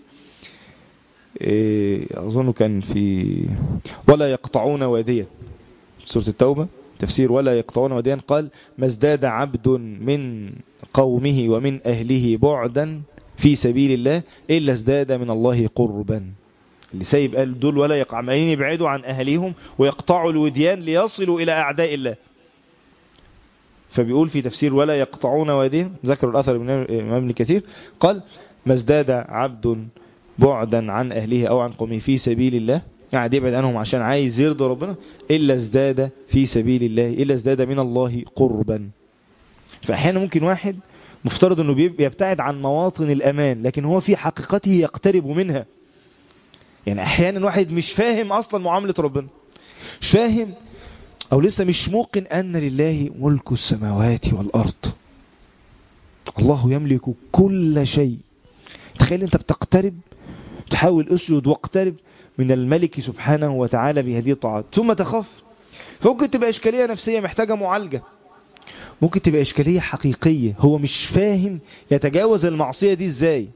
Speaker 1: أظن كان في ولا يقطعون واديا سورة التوبة تفسير ولا يقطعون واديا قال ما ازداد عبد من قومه ومن أهله بعدا في سبيل الله إلا ازداد من الله قربا اللي سايب قال دول ولا يقع عمالين يبعدوا عن أهليهم ويقطعوا الوديان ليصلوا إلى أعداء الله فبيقول في تفسير ولا يقطعون واديا ذكر الأثر من ابن كثير قال ما ازداد عبد بعدا عن أهله أو عن قومه في سبيل الله قاعد يبعد عنهم عشان عايز يرضي ربنا إلا ازداد في سبيل الله إلا ازداد من الله قربا فأحيانا ممكن واحد مفترض أنه بيبتعد عن مواطن الأمان لكن هو في حقيقته يقترب منها يعني أحيانا واحد مش فاهم أصلا معاملة ربنا مش فاهم أو لسه مش موقن أن لله ملك السماوات والأرض الله يملك كل شيء تخيل أنت بتقترب تحاول اسجد واقترب من الملك سبحانه وتعالى بهذه الطاعات ثم تخاف فممكن تبقى إشكالية نفسية محتاجة معالجة ممكن تبقى إشكالية حقيقية هو مش فاهم يتجاوز المعصية دي ازاي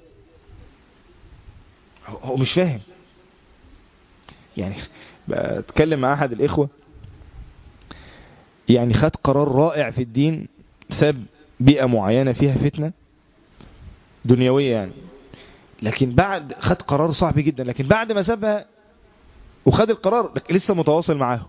Speaker 1: هو مش فاهم يعني بتكلم مع أحد الإخوة يعني خد قرار رائع في الدين ساب بيئة معينة فيها فتنة دنيوية يعني لكن بعد خد قرار صعب جدا لكن بعد ما سابها وخد القرار لسه متواصل معاه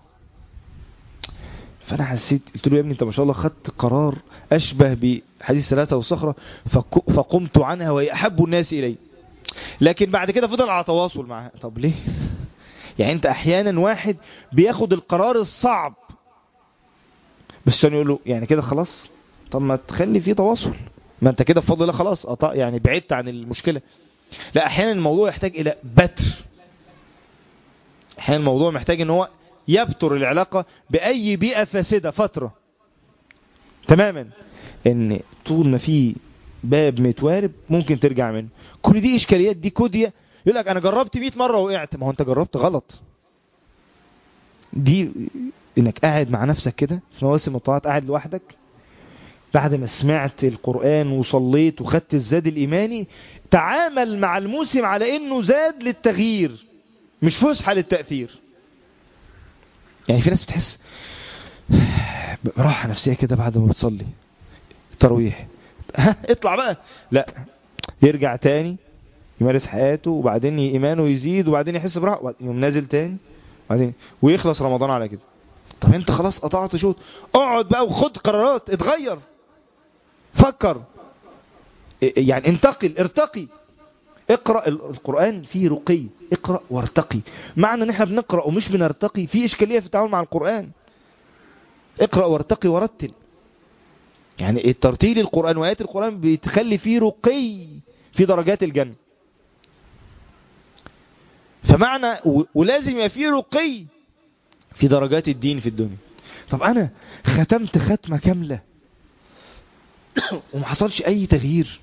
Speaker 1: فانا حسيت قلت له يا ابني انت ما شاء الله خدت قرار اشبه بحديث ثلاثة والصخرة فقمت عنها وهي احب الناس الي لكن بعد كده فضل على تواصل معها طب ليه يعني انت احيانا واحد بياخد القرار الصعب بس عشان يقول له يعني كده خلاص طب ما تخلي فيه تواصل ما انت كده بفضل الله خلاص قطع يعني بعدت عن المشكلة لا احيانا الموضوع يحتاج الى بتر احيانا الموضوع محتاج ان هو يبتر العلاقة باي بيئة فاسدة فترة تماما ان طول ما في باب متوارب ممكن ترجع منه كل دي اشكاليات دي كودية يقول لك انا جربت 100 مرة وقعت ما هو انت جربت غلط دي انك قاعد مع نفسك كده في مواسم الطاعات قاعد لوحدك بعد ما سمعت القرآن وصليت وخدت الزاد الإيماني تعامل مع الموسم على إنه زاد للتغيير مش فسحة للتأثير يعني في ناس بتحس راحة نفسية كده بعد ما بتصلي التراويح ها اطلع بقى لا يرجع تاني يمارس حياته وبعدين ايمانه يزيد وبعدين يحس براحه يقوم نازل تاني وبعدين ويخلص رمضان على كده طب انت خلاص قطعت شوط اقعد بقى وخد قرارات اتغير فكر يعني انتقل ارتقي اقرأ القرآن فيه رقي اقرأ وارتقي معنى ان احنا بنقرأ ومش بنرتقي في اشكالية في التعامل مع القرآن اقرأ وارتقي ورتل يعني الترتيل القرآن وآيات القرآن بتخلي فيه رقي في درجات الجنة فمعنى ولازم يبقى فيه رقي في درجات الدين في الدنيا طب انا ختمت ختمة كاملة وما حصلش اي تغيير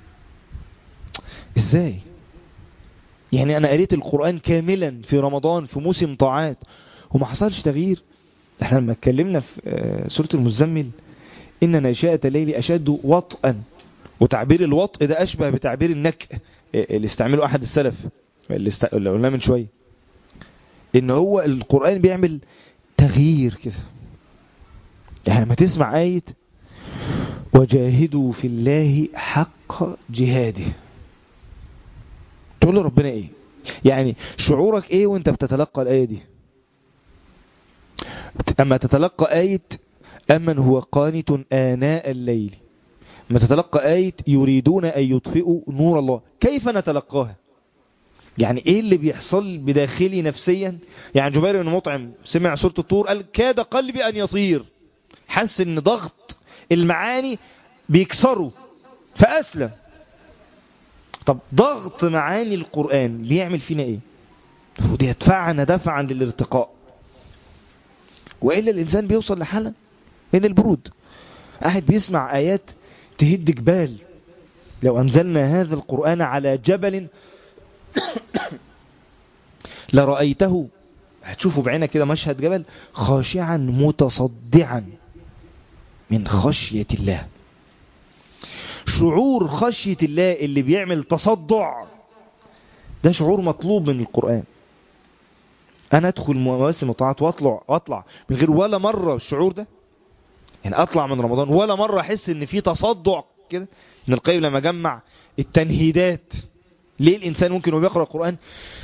Speaker 1: ازاي يعني انا قريت القرآن كاملا في رمضان في موسم طاعات وما حصلش تغيير احنا لما اتكلمنا في سورة المزمل ان نشاءة الليل اشد وطئا وتعبير الوطء ده اشبه بتعبير النك اللي استعمله احد السلف اللي, است... اللي قلناه من شوية ان هو القرآن بيعمل تغيير كده يعني لما تسمع آية وجاهدوا في الله حق جهاده تقول له ربنا ايه يعني شعورك ايه وانت بتتلقى الآية دي اما تتلقى آية أمن هو قانت آناء الليل ما تتلقى آية يريدون أن يطفئوا نور الله كيف نتلقاها يعني ايه اللي بيحصل بداخلي نفسيا يعني جبير بن مطعم سمع سورة الطور قال كاد قلبي أن يطير حس ان ضغط المعاني بيكسره فأسلم طب ضغط معاني القرآن بيعمل فينا ايه المفروض يدفعنا دفعا للارتقاء وإلا الإنسان بيوصل لحالة من البرود قاعد بيسمع آيات تهد جبال لو أنزلنا هذا القرآن على جبل لرأيته هتشوفوا بعينك كده مشهد جبل خاشعا متصدعا من خشية الله شعور خشية الله اللي بيعمل تصدع ده شعور مطلوب من القرآن انا ادخل مواسم الطاعات واطلع واطلع من غير ولا مرة الشعور ده يعني اطلع من رمضان ولا مرة احس ان في تصدع كده من القيم لما جمع التنهيدات ليه الانسان ممكن وهو بيقرأ القرآن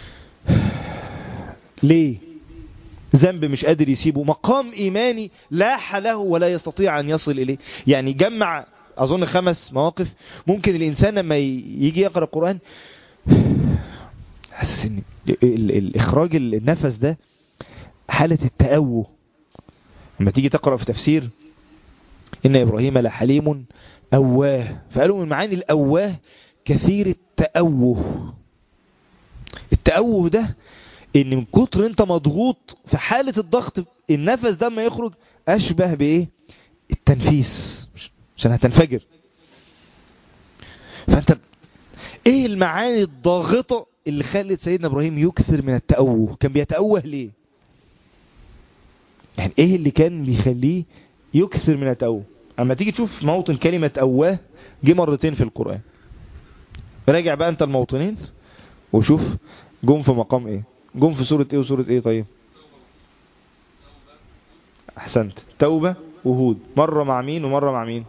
Speaker 1: ليه ذنب مش قادر يسيبه مقام ايماني لاح له ولا يستطيع ان يصل اليه يعني جمع اظن خمس مواقف ممكن الانسان لما يجي يقرأ القرآن حاسس ان الاخراج النفس ده حالة التأوه لما تيجي تقرأ في تفسير إن إبراهيم لحليم أواه فقالوا من معاني الأواه كثير التأوه التأوه ده ان من كتر انت مضغوط في حالة الضغط النفس ده ما يخرج اشبه بايه التنفيس عشان هتنفجر فانت ايه المعاني الضاغطة اللي خلت سيدنا ابراهيم يكثر من التأوه كان بيتأوه ليه يعني ايه اللي كان بيخليه يكثر من التأوه اما تيجي تشوف موطن كلمة أواه جه مرتين في القرآن راجع بقى انت الموطنين وشوف جم في مقام ايه جم في سورة ايه وسورة ايه طيب احسنت توبة وهود مرة مع مين ومرة مع مين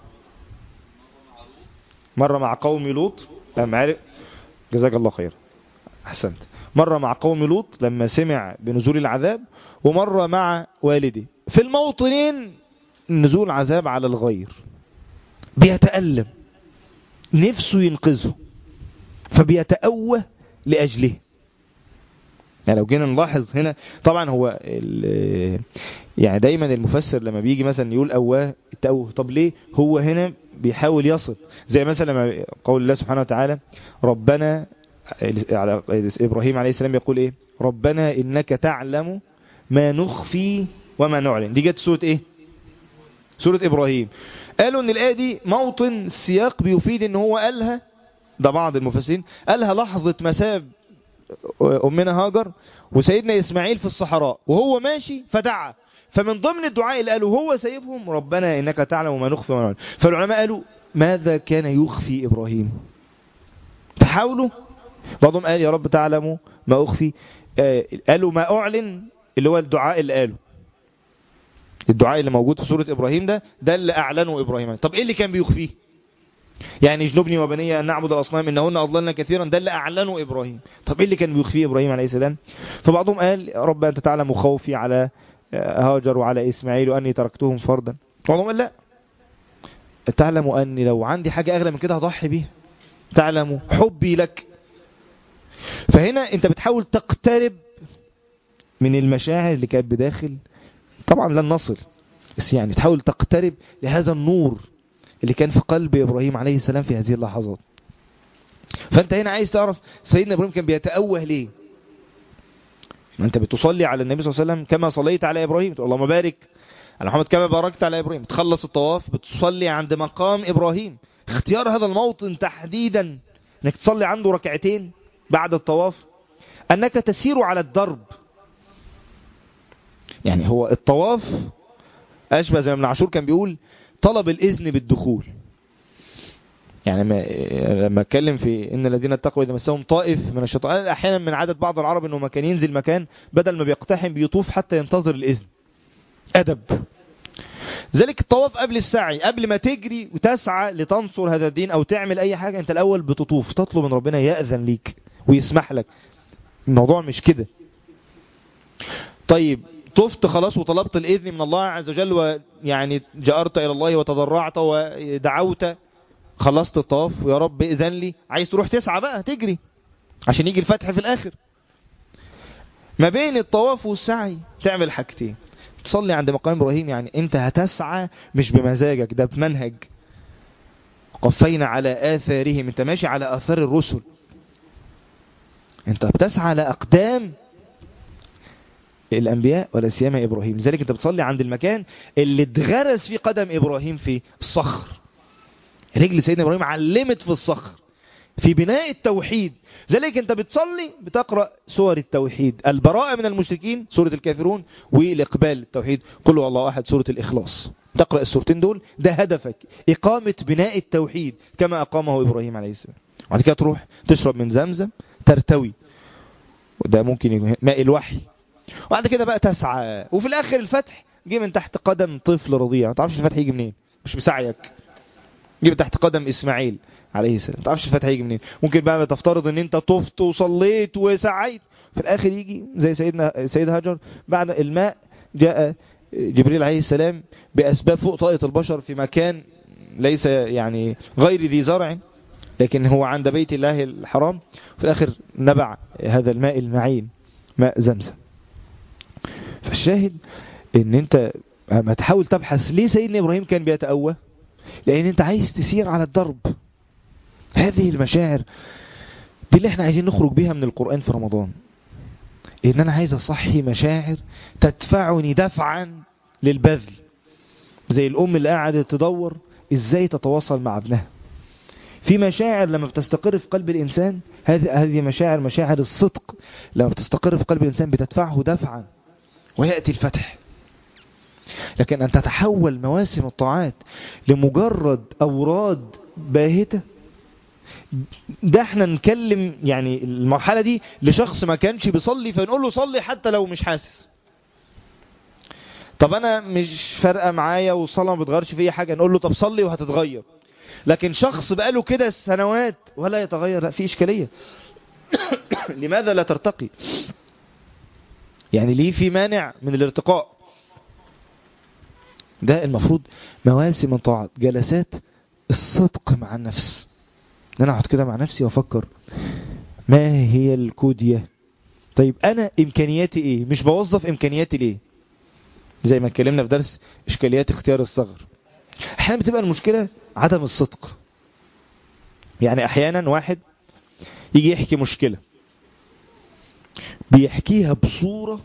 Speaker 1: مرة مع قوم لوط لما عرف جزاك الله خير احسنت مرة مع قوم لوط لما سمع بنزول العذاب ومرة مع والدي في الموطنين نزول عذاب على الغير بيتألم نفسه ينقذه فبيتأوه لأجله يعني لو جينا نلاحظ هنا طبعا هو يعني دايما المفسر لما بيجي مثلا يقول أواه التأوه طب ليه هو هنا بيحاول يصل زي مثلا لما قول الله سبحانه وتعالى ربنا على إبراهيم عليه السلام يقول إيه ربنا إنك تعلم ما نخفي وما نعلن دي جت سورة إيه سورة إبراهيم قالوا ان الآية دي موطن السياق بيفيد ان هو قالها ده بعض المفسرين قالها لحظة مساب أمنا هاجر وسيدنا إسماعيل في الصحراء وهو ماشي فدعا فمن ضمن الدعاء اللي قالوا هو سيبهم ربنا إنك تعلم ما نخفي وما نعلم فالعلماء قالوا ماذا كان يخفي إبراهيم تحاولوا بعضهم قال يا رب تعلموا ما أخفي قالوا ما أعلن اللي هو الدعاء اللي قاله الدعاء اللي موجود في سورة إبراهيم ده ده اللي أعلنه إبراهيم طب إيه اللي كان بيخفيه يعني اجنبني وبني أن نعبد الأصنام إنهن أضللنا كثيرا ده اللي أعلنه إبراهيم طب إيه اللي كان بيخفيه إبراهيم عليه السلام فبعضهم قال رب أنت تعلم خوفي على هاجر وعلى إسماعيل وأني تركتهم فردا بعضهم قال لا تعلم أني لو عندي حاجة أغلى من كده هضحي بيها تعلم حبي لك فهنا أنت بتحاول تقترب من المشاعر اللي كانت بداخل طبعا لن نصل بس يعني تحاول تقترب لهذا النور اللي كان في قلب إبراهيم عليه السلام في هذه اللحظات فأنت هنا عايز تعرف سيدنا إبراهيم كان بيتأوه ليه ما أنت بتصلي على النبي صلى الله عليه وسلم كما صليت على إبراهيم تقول اللهم بارك على محمد كما باركت على إبراهيم تخلص الطواف بتصلي عند مقام إبراهيم اختيار هذا الموطن تحديدا انك تصلي عنده ركعتين بعد الطواف انك تسير على الدرب يعني هو الطواف اشبه زي ما ابن عاشور كان بيقول طلب الاذن بالدخول يعني لما لما اتكلم في ان الذين اتقوا اذا مسهم طائف من الشيطان احيانا من عاده بعض العرب انه ما كان ينزل مكان بدل ما بيقتحم بيطوف حتى ينتظر الاذن ادب ذلك الطواف قبل السعي قبل ما تجري وتسعى لتنصر هذا الدين او تعمل اي حاجة انت الاول بتطوف تطلب من ربنا يأذن ليك ويسمح لك الموضوع مش كده طيب طفت خلاص وطلبت الاذن من الله عز وجل ويعني جأرت الى الله وتضرعت ودعوت خلصت الطواف ويا رب اذن لي عايز تروح تسعى بقى تجري عشان يجي الفتح في الاخر ما بين الطواف والسعي تعمل حاجتين تصلي عند مقام إبراهيم يعني أنت هتسعى مش بمزاجك ده بمنهج قفينا على آثارهم أنت ماشي على آثار الرسل أنت بتسعى على أقدام الأنبياء ولا سيما إبراهيم لذلك أنت بتصلي عند المكان اللي اتغرس فيه قدم إبراهيم في الصخر رجل سيدنا إبراهيم علمت في الصخر في بناء التوحيد ذلك انت بتصلي بتقرأ سور التوحيد البراءة من المشركين سورة الكافرون والإقبال التوحيد قل هو الله أحد سورة الإخلاص تقرأ السورتين دول ده هدفك إقامة بناء التوحيد كما أقامه إبراهيم عليه السلام وبعد كده تروح تشرب من زمزم ترتوي وده ممكن يكون ماء الوحي وبعد كده بقى تسعى وفي الآخر الفتح جه من تحت قدم طفل رضيع ما تعرفش الفتح يجي منين مش بسعيك جه من تحت قدم إسماعيل عليه السلام ما تعرفش الفتح يجي منين ممكن بقى تفترض ان انت طفت وصليت وسعيت في الاخر يجي زي سيدنا سيد هاجر بعد الماء جاء جبريل عليه السلام باسباب فوق طاقه البشر في مكان ليس يعني غير ذي زرع لكن هو عند بيت الله الحرام في الاخر نبع هذا الماء المعين ماء زمزم فالشاهد ان انت ما تحاول تبحث ليه سيدنا ابراهيم كان بيتأوه لان انت عايز تسير على الضرب هذه المشاعر دي اللي احنا عايزين نخرج بيها من القرآن في رمضان ان انا عايز اصحي مشاعر تدفعني دفعا للبذل زي الام اللي قاعدة تدور ازاي تتواصل مع ابنها في مشاعر لما بتستقر في قلب الانسان هذه هذه مشاعر مشاعر الصدق لما بتستقر في قلب الانسان بتدفعه دفعا ويأتي الفتح لكن ان تتحول مواسم الطاعات لمجرد اوراد باهته ده احنا نكلم يعني المرحلة دي لشخص ما كانش بيصلي فنقول له صلي حتى لو مش حاسس طب انا مش فارقه معايا والصلاه ما بتغيرش فيا حاجه نقول له طب صلي وهتتغير لكن شخص بقاله كده سنوات ولا يتغير لا في اشكاليه لماذا لا ترتقي يعني ليه في مانع من الارتقاء ده المفروض مواسم الطاعات جلسات الصدق مع النفس ان انا اقعد كده مع نفسي وافكر ما هي الكودية طيب انا امكانياتي ايه مش بوظف امكانياتي ليه زي ما اتكلمنا في درس اشكاليات اختيار الصغر احيانا بتبقى المشكلة عدم الصدق يعني احيانا واحد يجي يحكي مشكلة بيحكيها بصورة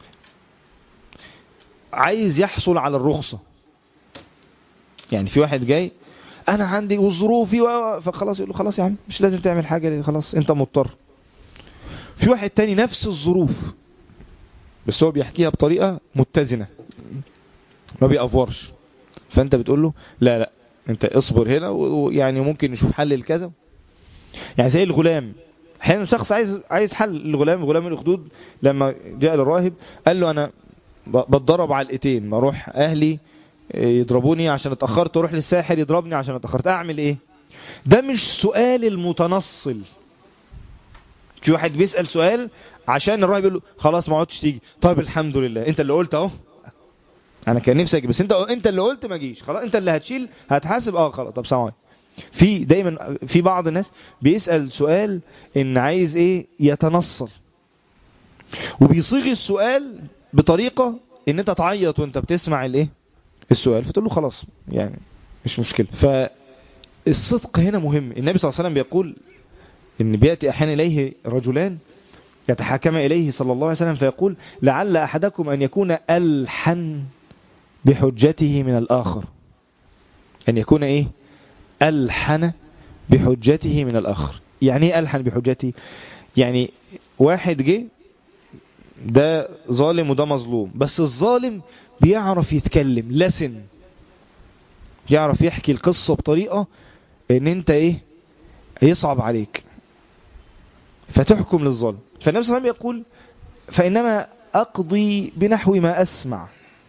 Speaker 1: عايز يحصل على الرخصة يعني في واحد جاي انا عندي وظروفي و... فخلاص يقول له خلاص يا عم مش لازم تعمل حاجة خلاص انت مضطر في واحد تاني نفس الظروف بس هو بيحكيها بطريقة متزنة ما بيأفورش فانت بتقول له لا لا انت اصبر هنا ويعني ممكن نشوف حل لكذا يعني زي الغلام احيانا شخص عايز عايز حل الغلام غلام الاخدود لما جاء للراهب قال له انا ب- بتضرب علقتين ما اروح اهلي يضربوني عشان اتاخرت اروح للساحر يضربني عشان اتاخرت اعمل ايه ده مش سؤال المتنصل في واحد بيسال سؤال عشان الراهب يقول له خلاص ما عدتش تيجي طيب الحمد لله انت اللي قلت اهو انا كان نفسي اجي بس انت انت اللي قلت ما جيش خلاص انت اللي هتشيل هتحاسب اه خلاص طب سامعني في دايما في بعض الناس بيسال سؤال ان عايز ايه يتنصل وبيصيغ السؤال بطريقه ان انت تعيط وانت بتسمع الايه السؤال فتقول له خلاص يعني مش مشكله فالصدق هنا مهم النبي صلى الله عليه وسلم بيقول ان بياتي احيانا اليه رجلان يتحاكم اليه صلى الله عليه وسلم فيقول لعل احدكم ان يكون الحن بحجته من الاخر ان يكون ايه الحن بحجته من الاخر يعني ايه الحن بحجته يعني واحد جه ده ظالم وده مظلوم بس الظالم بيعرف يتكلم لسن يعرف يحكي القصة بطريقة ان انت ايه يصعب عليك فتحكم للظالم فالنبي صلى الله عليه وسلم يقول فإنما أقضي بنحو ما أسمع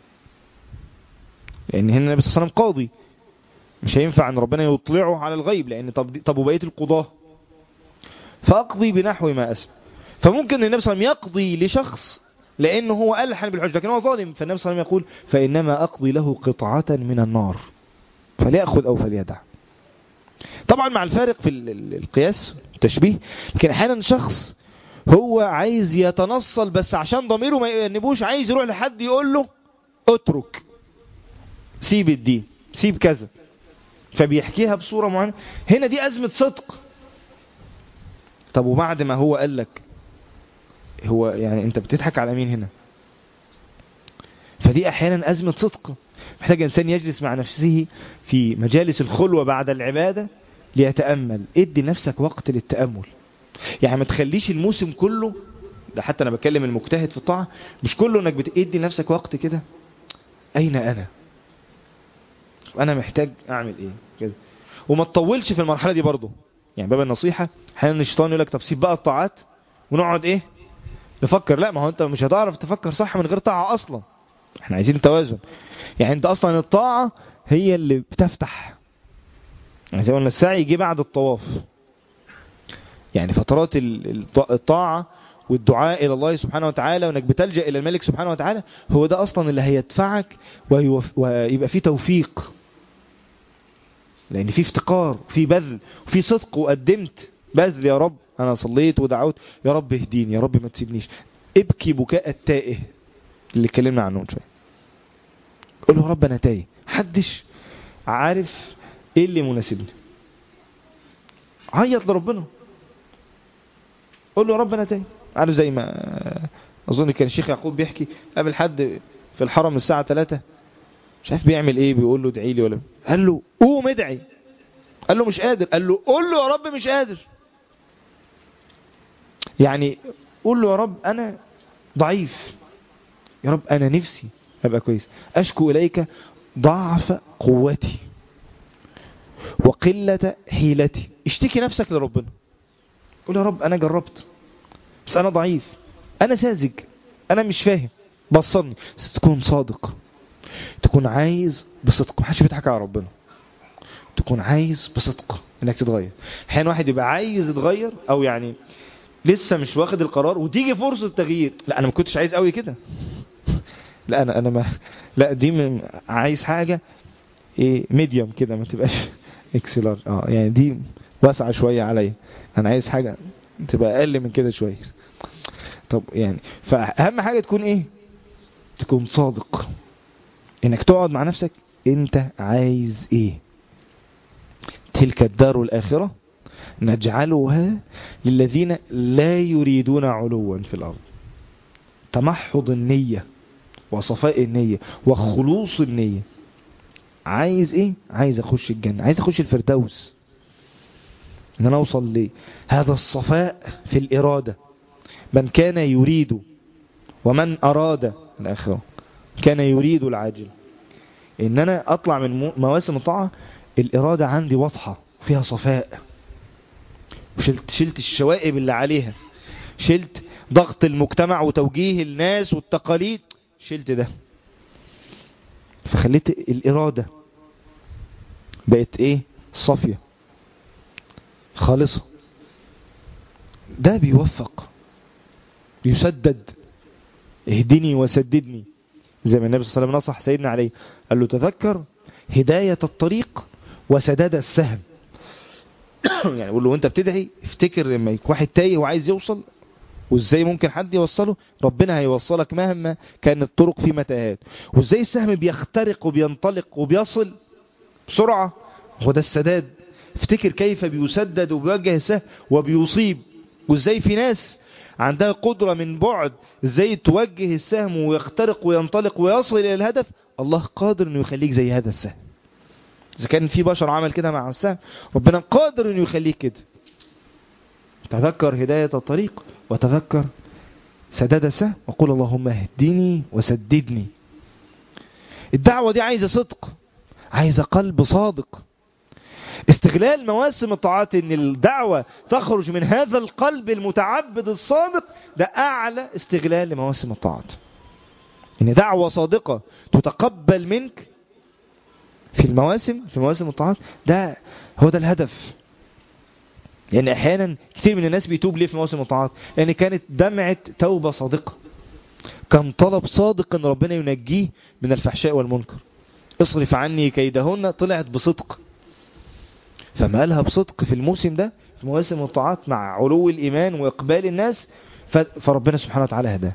Speaker 1: لأن هنا النبي صلى الله عليه وسلم قاضي مش هينفع أن ربنا يطلعه على الغيب لأن طب, طب وبقية القضاة فأقضي بنحو ما أسمع فممكن النبي صلى الله عليه وسلم يقضي لشخص لأنه هو ألحن بالحج لكن هو ظالم فالنبي صلى الله عليه وسلم يقول فإنما أقضي له قطعة من النار فليأخذ أو فليدع طبعا مع الفارق في ال- ال- القياس التشبيه لكن احيانا شخص هو عايز يتنصل بس عشان ضميره ما يأنبوش عايز يروح لحد يقول له اترك سيب الدين سيب كذا فبيحكيها بصورة معينة هنا دي أزمة صدق طب وبعد ما هو قال لك هو يعني انت بتضحك على مين هنا فدي احيانا ازمة صدق محتاج انسان يجلس مع نفسه في مجالس الخلوة بعد العبادة ليتأمل ادي نفسك وقت للتأمل يعني ما تخليش الموسم كله ده حتى انا بكلم المجتهد في الطاعة مش كله انك بتدي نفسك وقت كده اين انا انا محتاج اعمل ايه كده وما تطولش في المرحلة دي برضه يعني باب النصيحة احيانا الشيطان يقول لك طب سيب بقى الطاعات ونقعد ايه نفكر لا ما هو انت مش هتعرف تفكر صح من غير طاعة اصلا احنا عايزين توازن يعني انت اصلا الطاعة هي اللي بتفتح يعني زي ما قلنا السعي يجي بعد الطواف يعني فترات ال- الط- الطاعة والدعاء إلى الله سبحانه وتعالى وأنك بتلجأ إلى الملك سبحانه وتعالى هو ده أصلا اللي هيدفعك ويوف- ويبقى فيه توفيق لأن فيه افتقار وفيه بذل وفيه صدق وقدمت بذل يا رب أنا صليت ودعوت يا رب اهديني يا رب ما تسيبنيش ابكي بكاء التائه اللي اتكلمنا عنه من شويه قول له يا رب أنا تايه محدش عارف ايه اللي مناسبني عيط لربنا قول له يا رب انا تاني عارف زي ما اظن كان الشيخ يعقوب بيحكي قابل حد في الحرم الساعة 3 مش عارف بيعمل ايه بيقول له ادعي لي ولا قال له قوم ادعي قال له مش قادر قال له قول له يا رب مش قادر يعني قول له يا رب انا ضعيف يا رب انا نفسي ابقى كويس اشكو اليك ضعف قوتي وقلة حيلتي اشتكي نفسك لربنا قول يا رب انا جربت بس انا ضعيف انا ساذج انا مش فاهم بصرني بس تكون صادق تكون عايز بصدق محدش بيضحك على ربنا تكون عايز بصدق انك تتغير احيانا واحد يبقى عايز يتغير او يعني لسه مش واخد القرار وتيجي فرصة تغيير لا انا ما كنتش عايز قوي كده لا انا انا ما لا دي من عايز حاجة ايه ميديوم كده ما تبقاش اكسلر اه يعني دي واسعة شوية عليا انا عايز حاجة تبقى اقل من كده شوية طب يعني فاهم حاجة تكون ايه تكون صادق انك تقعد مع نفسك انت عايز ايه تلك الدار الاخرة نجعلها للذين لا يريدون علوا في الارض تمحض النية وصفاء النية وخلوص النية عايز ايه عايز اخش الجنة عايز اخش الفردوس ان انا اوصل ليه هذا الصفاء في الارادة من كان يريد ومن اراد الاخرة كان يريد العاجل ان انا اطلع من مواسم الطاعة الارادة عندي واضحة فيها صفاء وشلت شلت الشوائب اللي عليها شلت ضغط المجتمع وتوجيه الناس والتقاليد شلت ده فخليت الإرادة بقت ايه صافية خالصة ده بيوفق بيسدد اهدني وسددني زي ما النبي صلى الله عليه وسلم نصح سيدنا عليه قال له تذكر هداية الطريق وسداد السهم يعني يقول له وانت بتدعي افتكر لما يكون واحد تايه وعايز يوصل وازاي ممكن حد يوصله ربنا هيوصلك مهما كانت الطرق في متاهات وازاي السهم بيخترق وبينطلق وبيصل بسرعة هو ده السداد افتكر كيف بيسدد وبيوجه السهم وبيصيب وازاي في ناس عندها قدرة من بعد ازاي توجه السهم ويخترق وينطلق ويصل الى الهدف الله قادر انه يخليك زي هذا السهم اذا كان في بشر عمل كده مع السهم ربنا قادر انه يخليك كده تذكر هداية الطريق وتذكر سداد السهم وقول اللهم اهدني وسددني الدعوة دي عايزة صدق عايزة قلب صادق استغلال مواسم الطاعات ان الدعوة تخرج من هذا القلب المتعبد الصادق ده اعلى استغلال لمواسم الطاعات ان دعوة صادقة تتقبل منك في المواسم في مواسم الطاعات ده هو ده الهدف يعني احيانا كتير من الناس بيتوب ليه في مواسم الطاعات لان كانت دمعة توبة صادقة كان طلب صادق ان ربنا ينجيه من الفحشاء والمنكر اصرف عني كيدهن طلعت بصدق فما قالها بصدق في الموسم ده في مواسم الطاعات مع علو الإيمان وإقبال الناس فربنا سبحانه وتعالى هداه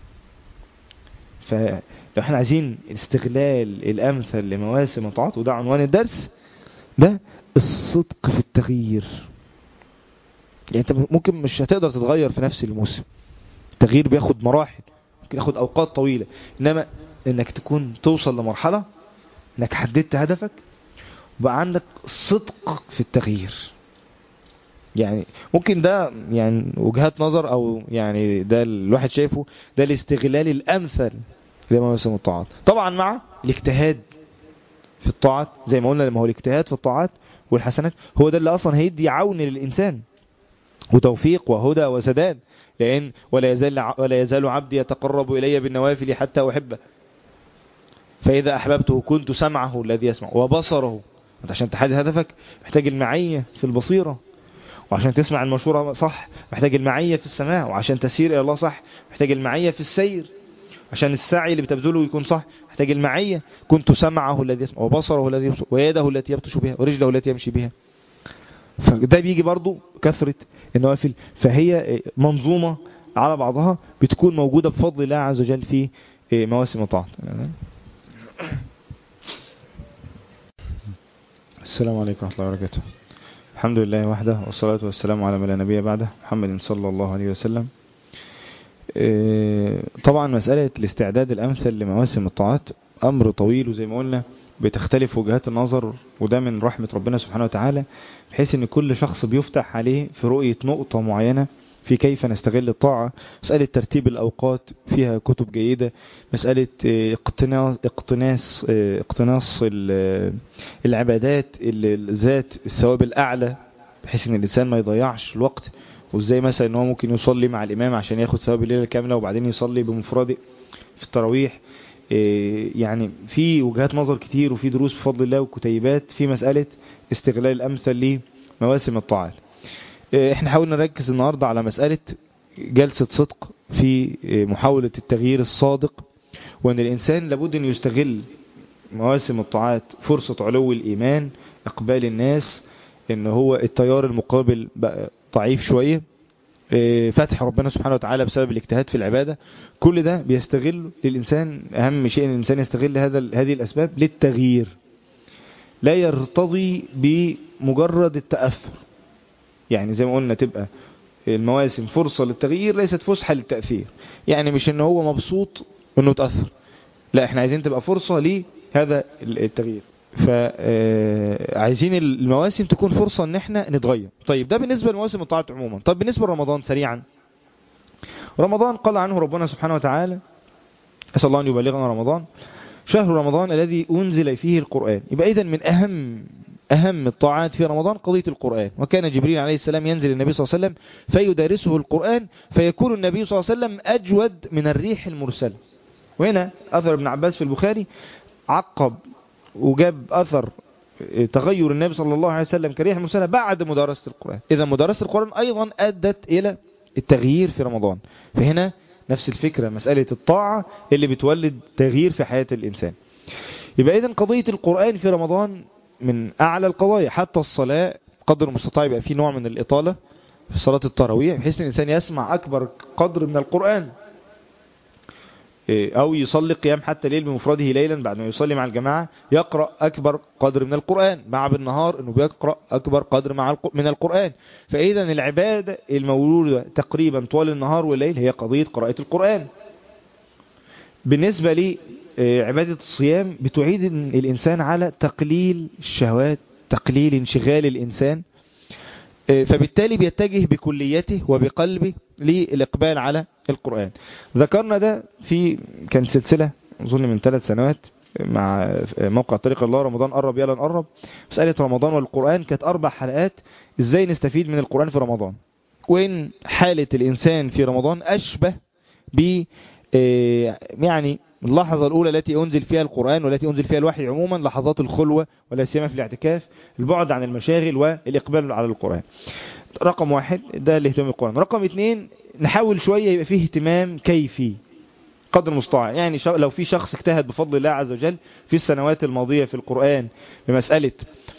Speaker 1: فلو احنا عايزين استغلال الأمثل لمواسم الطاعات وده عنوان الدرس ده الصدق في التغيير يعني انت ممكن مش هتقدر تتغير في نفس الموسم التغيير بياخد مراحل ممكن ياخد أوقات طويلة إنما إنك تكون توصل لمرحلة إنك حددت هدفك وبقى عندك صدق في التغيير يعني ممكن ده يعني وجهات نظر او يعني ده الواحد شايفه ده الاستغلال الامثل لما يسمى الطاعات طبعا مع الاجتهاد في الطاعات زي ما قلنا لما هو الاجتهاد في الطاعات والحسنات هو ده اللي اصلا هيدي عون للانسان وتوفيق وهدى وسداد لان ولا يزال ولا يزال عبدي يتقرب الي بالنوافل حتى احبه فاذا احببته كنت سمعه الذي يسمع وبصره انت عشان تحدد هدفك محتاج المعية في البصيرة وعشان تسمع المشورة صح محتاج المعية في السماع وعشان تسير إلى الله صح محتاج المعية في السير عشان السعي اللي بتبذله يكون صح محتاج المعية كنت سمعه الذي يسمع وبصره الذي يبصر ويده التي يبطش بها ورجله التي يمشي بها فده بيجي برضو كثرة النوافل فهي منظومة على بعضها بتكون موجودة بفضل الله عز وجل في مواسم الطاعات السلام عليكم ورحمة الله وبركاته الحمد لله وحده والصلاة والسلام على من لا نبي بعده محمد صلى الله عليه وسلم طبعا مسألة الاستعداد الأمثل لمواسم الطاعات أمر طويل وزي ما قلنا بتختلف وجهات النظر وده من رحمة ربنا سبحانه وتعالى بحيث ان كل شخص بيفتح عليه في رؤية نقطة معينة في كيف نستغل الطاعة مسألة ترتيب الأوقات فيها كتب جيدة مسألة اقتناص اقتناص اقتناص العبادات ذات الثواب الأعلى بحيث ان الإنسان ما يضيعش الوقت وازاي مثلا ان هو ممكن يصلي مع الإمام عشان ياخد ثواب الليلة الكاملة وبعدين يصلي بمفرده في التراويح يعني في وجهات نظر كتير وفي دروس بفضل الله وكتيبات في مسألة استغلال الأمثل لمواسم الطاعات احنا حاولنا نركز النهاردة على مسألة جلسة صدق في محاولة التغيير الصادق وان الانسان لابد ان يستغل مواسم الطاعات فرصة علو الايمان اقبال الناس ان هو التيار المقابل بقى ضعيف شوية فتح ربنا سبحانه وتعالى بسبب الاجتهاد في العبادة كل ده بيستغل للإنسان أهم شيء أن الإنسان يستغل هذا هذه الأسباب للتغيير لا يرتضي بمجرد التأثر يعني زي ما قلنا تبقى المواسم فرصة للتغيير ليست فسحة للتأثير يعني مش ان هو مبسوط انه تأثر لا احنا عايزين تبقى فرصة لهذا التغيير فعايزين المواسم تكون فرصة ان احنا نتغير طيب ده بالنسبة لمواسم الطاعات عموما طب بالنسبة لرمضان سريعا رمضان قال عنه ربنا سبحانه وتعالى أسأل الله أن يبلغنا رمضان شهر رمضان الذي أنزل فيه القرآن يبقى إذن من أهم أهم الطاعات في رمضان قضية القرآن وكان جبريل عليه السلام ينزل النبي صلى الله عليه وسلم فيدارسه القرآن فيكون النبي صلى الله عليه وسلم أجود من الريح المرسلة وهنا أثر ابن عباس في البخاري عقب وجاب أثر تغير النبي صلى الله عليه وسلم كريح المرسلة بعد مدارسة القرآن إذا مدارسة القرآن أيضا أدت إلى التغيير في رمضان فهنا نفس الفكرة مسألة الطاعة اللي بتولد تغيير في حياة الإنسان يبقى إذن قضية القرآن في رمضان من أعلى القضايا حتى الصلاة قدر المستطاع يبقى في نوع من الإطالة في صلاة التراويح بحيث أن الإنسان يسمع أكبر قدر من القرآن أو يصلي قيام حتى ليل بمفرده ليلا بعد ما يصلي مع الجماعة يقرأ أكبر قدر من القرآن مع بالنهار أنه بيقرأ أكبر قدر مع من القرآن فإذا العبادة المولودة تقريبا طوال النهار والليل هي قضية قراءة القرآن بالنسبة لي عبادة الصيام بتعيد الإنسان على تقليل الشهوات تقليل انشغال الإنسان فبالتالي بيتجه بكليته وبقلبه للإقبال على القرآن ذكرنا ده في كان سلسلة أظن من ثلاث سنوات مع موقع طريق الله رمضان قرب يلا نقرب مسألة رمضان والقرآن كانت أربع حلقات إزاي نستفيد من القرآن في رمضان وإن حالة الإنسان في رمضان أشبه ب يعني اللحظة الأولى التي أنزل فيها القرآن والتي أنزل فيها الوحي عموما لحظات الخلوة ولا سيما في الاعتكاف البعد عن المشاغل والإقبال على القرآن رقم واحد ده الاهتمام بالقرآن رقم اثنين نحاول شوية يبقى فيه اهتمام كيفي قدر المستطاع يعني لو في شخص اجتهد بفضل الله عز وجل في السنوات الماضية في القرآن بمسألة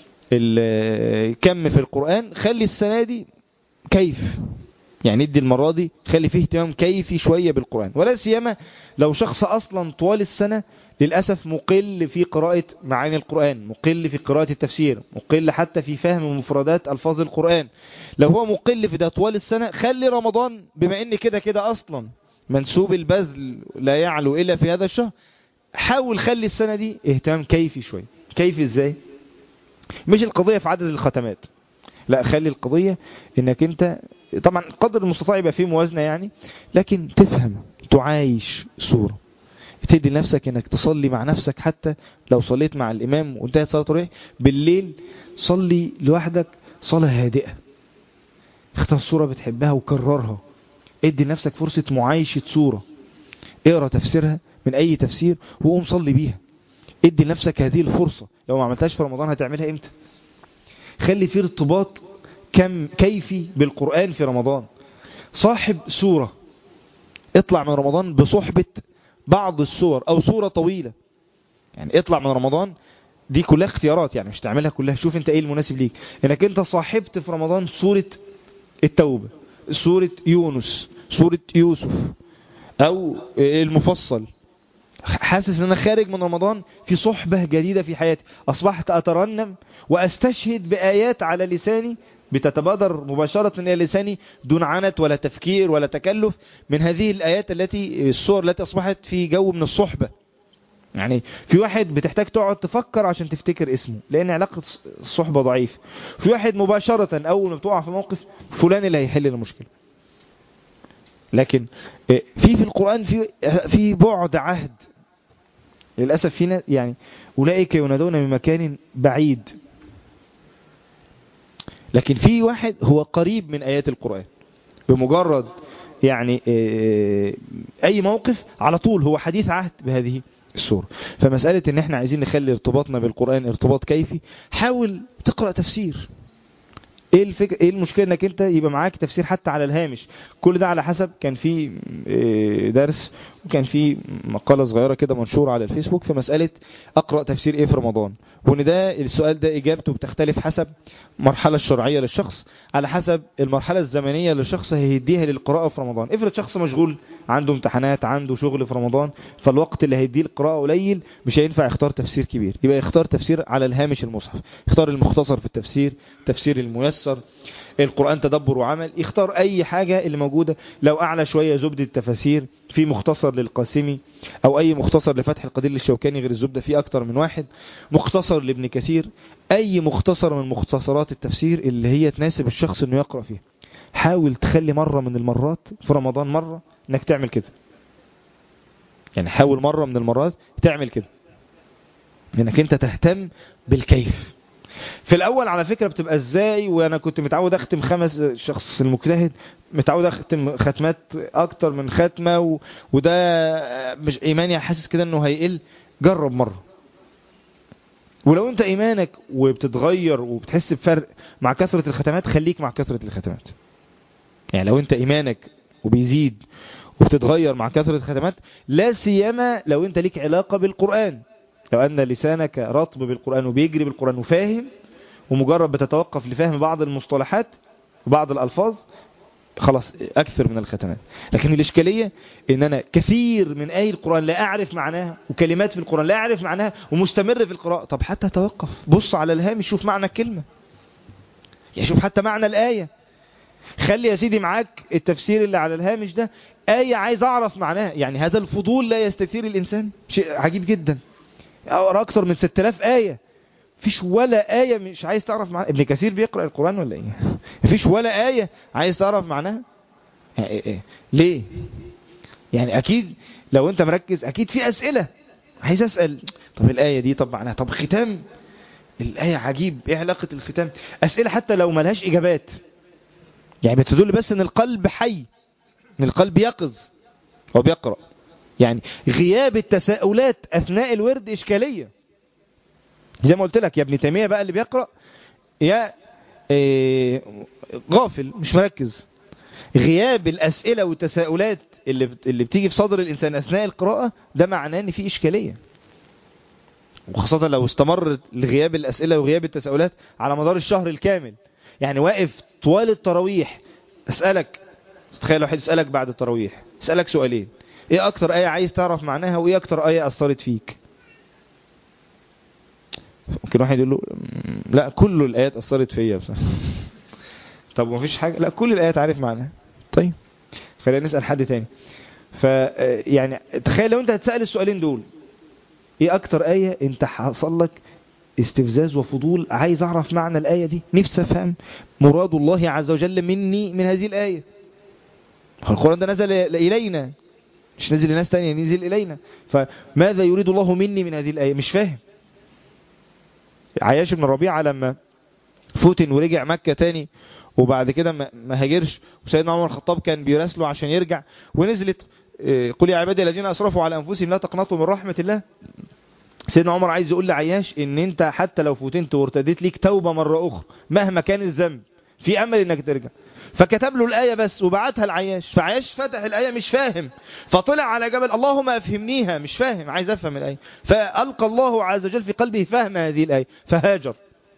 Speaker 1: الكم في القرآن خلي السنة دي كيف يعني ادي المرة دي خلي فيه اهتمام كيفي شوية بالقرآن ولا سيما لو شخص أصلا طوال السنة للأسف مقل في قراءة معاني القرآن مقل في قراءة التفسير مقل حتى في فهم مفردات ألفاظ القرآن لو هو مقل في ده طوال السنة خلي رمضان بما ان كده كده أصلا منسوب البذل لا يعلو إلا في هذا الشهر حاول خلي السنة دي اهتمام كيفي شوية كيفي ازاي مش القضية في عدد الختمات لا خلي القضية انك انت طبعا قدر المستطاع يبقى فيه موازنة يعني لكن تفهم تعايش صورة تدي لنفسك انك تصلي مع نفسك حتى لو صليت مع الامام وانتهت صلاة التراويح بالليل صلي لوحدك صلاة هادئة اختار صورة بتحبها وكررها ادي لنفسك فرصة معايشة صورة اقرا تفسيرها من اي تفسير وقوم صلي بيها ادي لنفسك هذه الفرصة لو ما عملتهاش في رمضان هتعملها امتى خلي فيه ارتباط كم كيفي بالقرآن في رمضان صاحب سورة اطلع من رمضان بصحبة بعض السور او سورة طويلة يعني اطلع من رمضان دي كلها اختيارات يعني مش تعملها كلها شوف انت ايه المناسب ليك انك انت صاحبت في رمضان سورة التوبة سورة يونس سورة يوسف او المفصل حاسس ان انا خارج من رمضان في صحبة جديدة في حياتي اصبحت اترنم واستشهد بايات على لساني بتتبادر مباشرة إلى لساني دون عنت ولا تفكير ولا تكلف من هذه الآيات التي الصور التي أصبحت في جو من الصحبة يعني في واحد بتحتاج تقعد تفكر عشان تفتكر اسمه لأن علاقة الصحبة ضعيف في واحد مباشرة أول ما بتقع في موقف فلان اللي هيحل المشكلة لكن في في القرآن في في بعد عهد للأسف فينا يعني أولئك ينادون من مكان بعيد لكن في واحد هو قريب من آيات القرآن بمجرد يعني أي موقف على طول هو حديث عهد بهذه السورة فمسألة ان احنا عايزين نخلي ارتباطنا بالقرآن ارتباط كيفي حاول تقرأ تفسير ايه الفكرة ايه المشكلة انك انت يبقى معاك تفسير حتى على الهامش كل ده على حسب كان في درس وكان في مقالة صغيرة كده منشورة على الفيسبوك في مسألة اقرأ تفسير ايه في رمضان وان ده السؤال ده اجابته بتختلف حسب مرحلة الشرعية للشخص على حسب المرحلة الزمنية للشخص هيديها للقراءة في رمضان افرض شخص مشغول عنده امتحانات عنده شغل في رمضان فالوقت اللي هيديه القراءة قليل مش هينفع يختار تفسير كبير يبقى يختار تفسير على الهامش المصحف يختار المختصر في التفسير تفسير الميسر القرآن تدبر وعمل يختار اي حاجة اللي موجودة لو اعلى شوية زبدة التفاسير في مختصر للقاسمي او اي مختصر لفتح القدير للشوكاني غير الزبدة في اكتر من واحد مختصر لابن كثير اي مختصر من مختصرات التفسير اللي هي تناسب الشخص انه يقرأ فيها حاول تخلي مرة من المرات في رمضان مرة انك تعمل كده يعني حاول مرة من المرات تعمل كده انك انت تهتم بالكيف في الاول على فكرة بتبقى ازاي وانا كنت متعود اختم خمس شخص المجتهد متعود اختم ختمات اكتر من ختمة و... وده مش ايماني حاسس كده انه هيقل جرب مرة ولو انت ايمانك وبتتغير وبتحس بفرق مع كثرة الختمات خليك مع كثرة الختمات يعني لو انت ايمانك وبيزيد وبتتغير مع كثرة الختمات لا سيما لو انت ليك علاقة بالقرآن لو ان لسانك رطب بالقرآن وبيجري بالقرآن وفاهم ومجرد بتتوقف لفهم بعض المصطلحات وبعض الألفاظ خلاص أكثر من الختمات لكن الإشكالية إن أنا كثير من آي القرآن لا أعرف معناها وكلمات في القرآن لا أعرف معناها ومستمر في القراءة طب حتى توقف بص على الهامش شوف معنى الكلمة يعني شوف حتى معنى الآية خلي يا سيدي معاك التفسير اللي على الهامش ده آية عايز أعرف معناها يعني هذا الفضول لا يستثير الإنسان شيء عجيب جدا أقرأ أكثر من 6000 آية فيش ولا آية مش عايز تعرف معناها ابن كثير بيقرأ القرآن ولا ايه مفيش ولا آية عايز تعرف معناها إيه إيه. ليه يعني اكيد لو انت مركز اكيد في اسئلة عايز اسأل طب الآية دي طب معناها طب ختام الآية عجيب ايه علاقة الختام اسئلة حتى لو ملهاش اجابات يعني بتدل بس ان القلب حي ان القلب يقظ هو بيقرأ يعني غياب التساؤلات اثناء الورد اشكاليه زي ما قلت لك يا ابن تيمية بقى اللي بيقرأ يا إيه غافل مش مركز غياب الأسئلة والتساؤلات اللي اللي بتيجي في صدر الإنسان أثناء القراءة ده معناه إن في إشكالية وخاصة لو استمرت لغياب الأسئلة وغياب التساؤلات على مدار الشهر الكامل يعني واقف طوال التراويح أسألك تخيل واحد يسألك بعد التراويح يسألك سؤالين ايه اكتر آية عايز تعرف معناها وايه اكتر آية اثرت فيك ممكن واحد يقول له لا كل الآيات أثرت فيا بصراحة طب ما فيش حاجة لا كل الآيات عارف معناها طيب خلينا نسأل حد تاني ف يعني تخيل لو انت هتسأل السؤالين دول ايه اكتر آية انت حصل لك استفزاز وفضول عايز اعرف معنى الآية دي نفسي افهم مراد الله عز وجل مني من هذه الآية القرآن ده نزل إلينا مش نزل لناس تانية نزل إلينا فماذا يريد الله مني من هذه الآية مش فاهم عياش بن ربيعة لما فتن ورجع مكة تاني وبعد كده ما هاجرش وسيدنا عمر الخطاب كان بيراسله عشان يرجع ونزلت قل يا عبادي الذين اسرفوا على انفسهم لا تقنطوا من رحمة الله سيدنا عمر عايز يقول لعياش ان انت حتى لو فتنت وارتديت ليك توبة مرة اخرى مهما كان الذنب في امل انك ترجع فكتب له الآية بس وبعتها لعياش فعياش فتح الآية مش فاهم فطلع على جبل اللهم أفهمنيها مش فاهم عايز أفهم الآية فألقى الله عز وجل في قلبه فهم هذه الآية فهاجر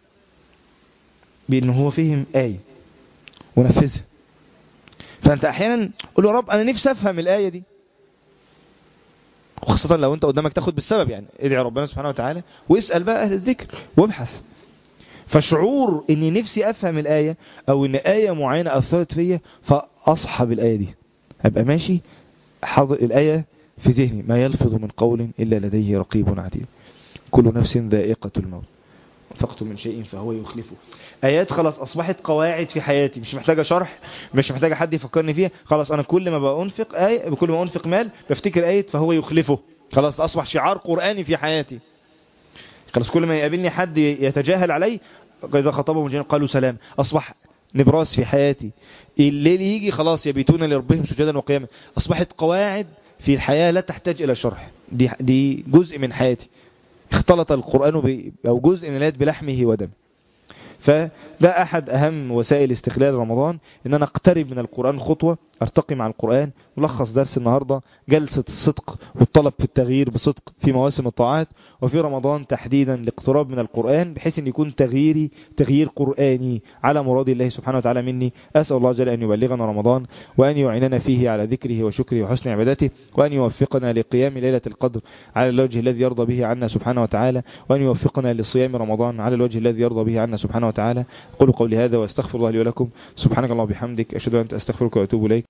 Speaker 1: بأنه هو فهم آية ونفذها فأنت أحيانا قل له رب أنا نفسي أفهم الآية دي وخاصة لو أنت قدامك تاخد بالسبب يعني ادعي ربنا سبحانه وتعالى واسأل بقى أهل الذكر وابحث فشعور اني نفسي افهم الآية او ان آية معينة اثرت فيا فاصحى بالآية دي ابقى ماشي حاضر الآية في ذهني ما يلفظ من قول الا لديه رقيب عتيد كل نفس ذائقة الموت وفقت من شيء فهو يخلفه آيات خلاص أصبحت قواعد في حياتي مش محتاجة شرح مش محتاجة حد يفكرني فيها خلاص أنا كل ما بأنفق آية كل ما أنفق مال بفتكر آية فهو يخلفه خلاص أصبح شعار قرآني في حياتي خلاص كل ما يقابلني حد يتجاهل علي إذا خطبهم جنة قالوا سلام أصبح نبراس في حياتي الليل يجي خلاص يبيتون لربهم سجدا وقياما أصبحت قواعد في الحياة لا تحتاج إلى شرح دي, دي جزء من حياتي اختلط القرآن ب... أو جزء من الآيات بلحمه ودمه فده أحد أهم وسائل استخلال رمضان إن أنا أقترب من القرآن خطوة أرتقي مع القرآن ملخص درس النهاردة جلسة الصدق والطلب في التغيير بصدق في مواسم الطاعات وفي رمضان تحديدا الاقتراب من القرآن بحيث أن يكون تغييري تغيير قرآني على مراد الله سبحانه وتعالى مني أسأل الله جل أن يبلغنا رمضان وأن يعيننا فيه على ذكره وشكره وحسن عبادته وأن يوفقنا لقيام ليلة القدر على الوجه الذي يرضى به عنا سبحانه وتعالى وأن يوفقنا لصيام رمضان على الوجه الذي يرضى به عنا سبحانه وتعالى قولوا قولي هذا واستغفر الله لي ولكم سبحانك اللهم وبحمدك أشهد أن أنت أستغفرك وأتوب إليك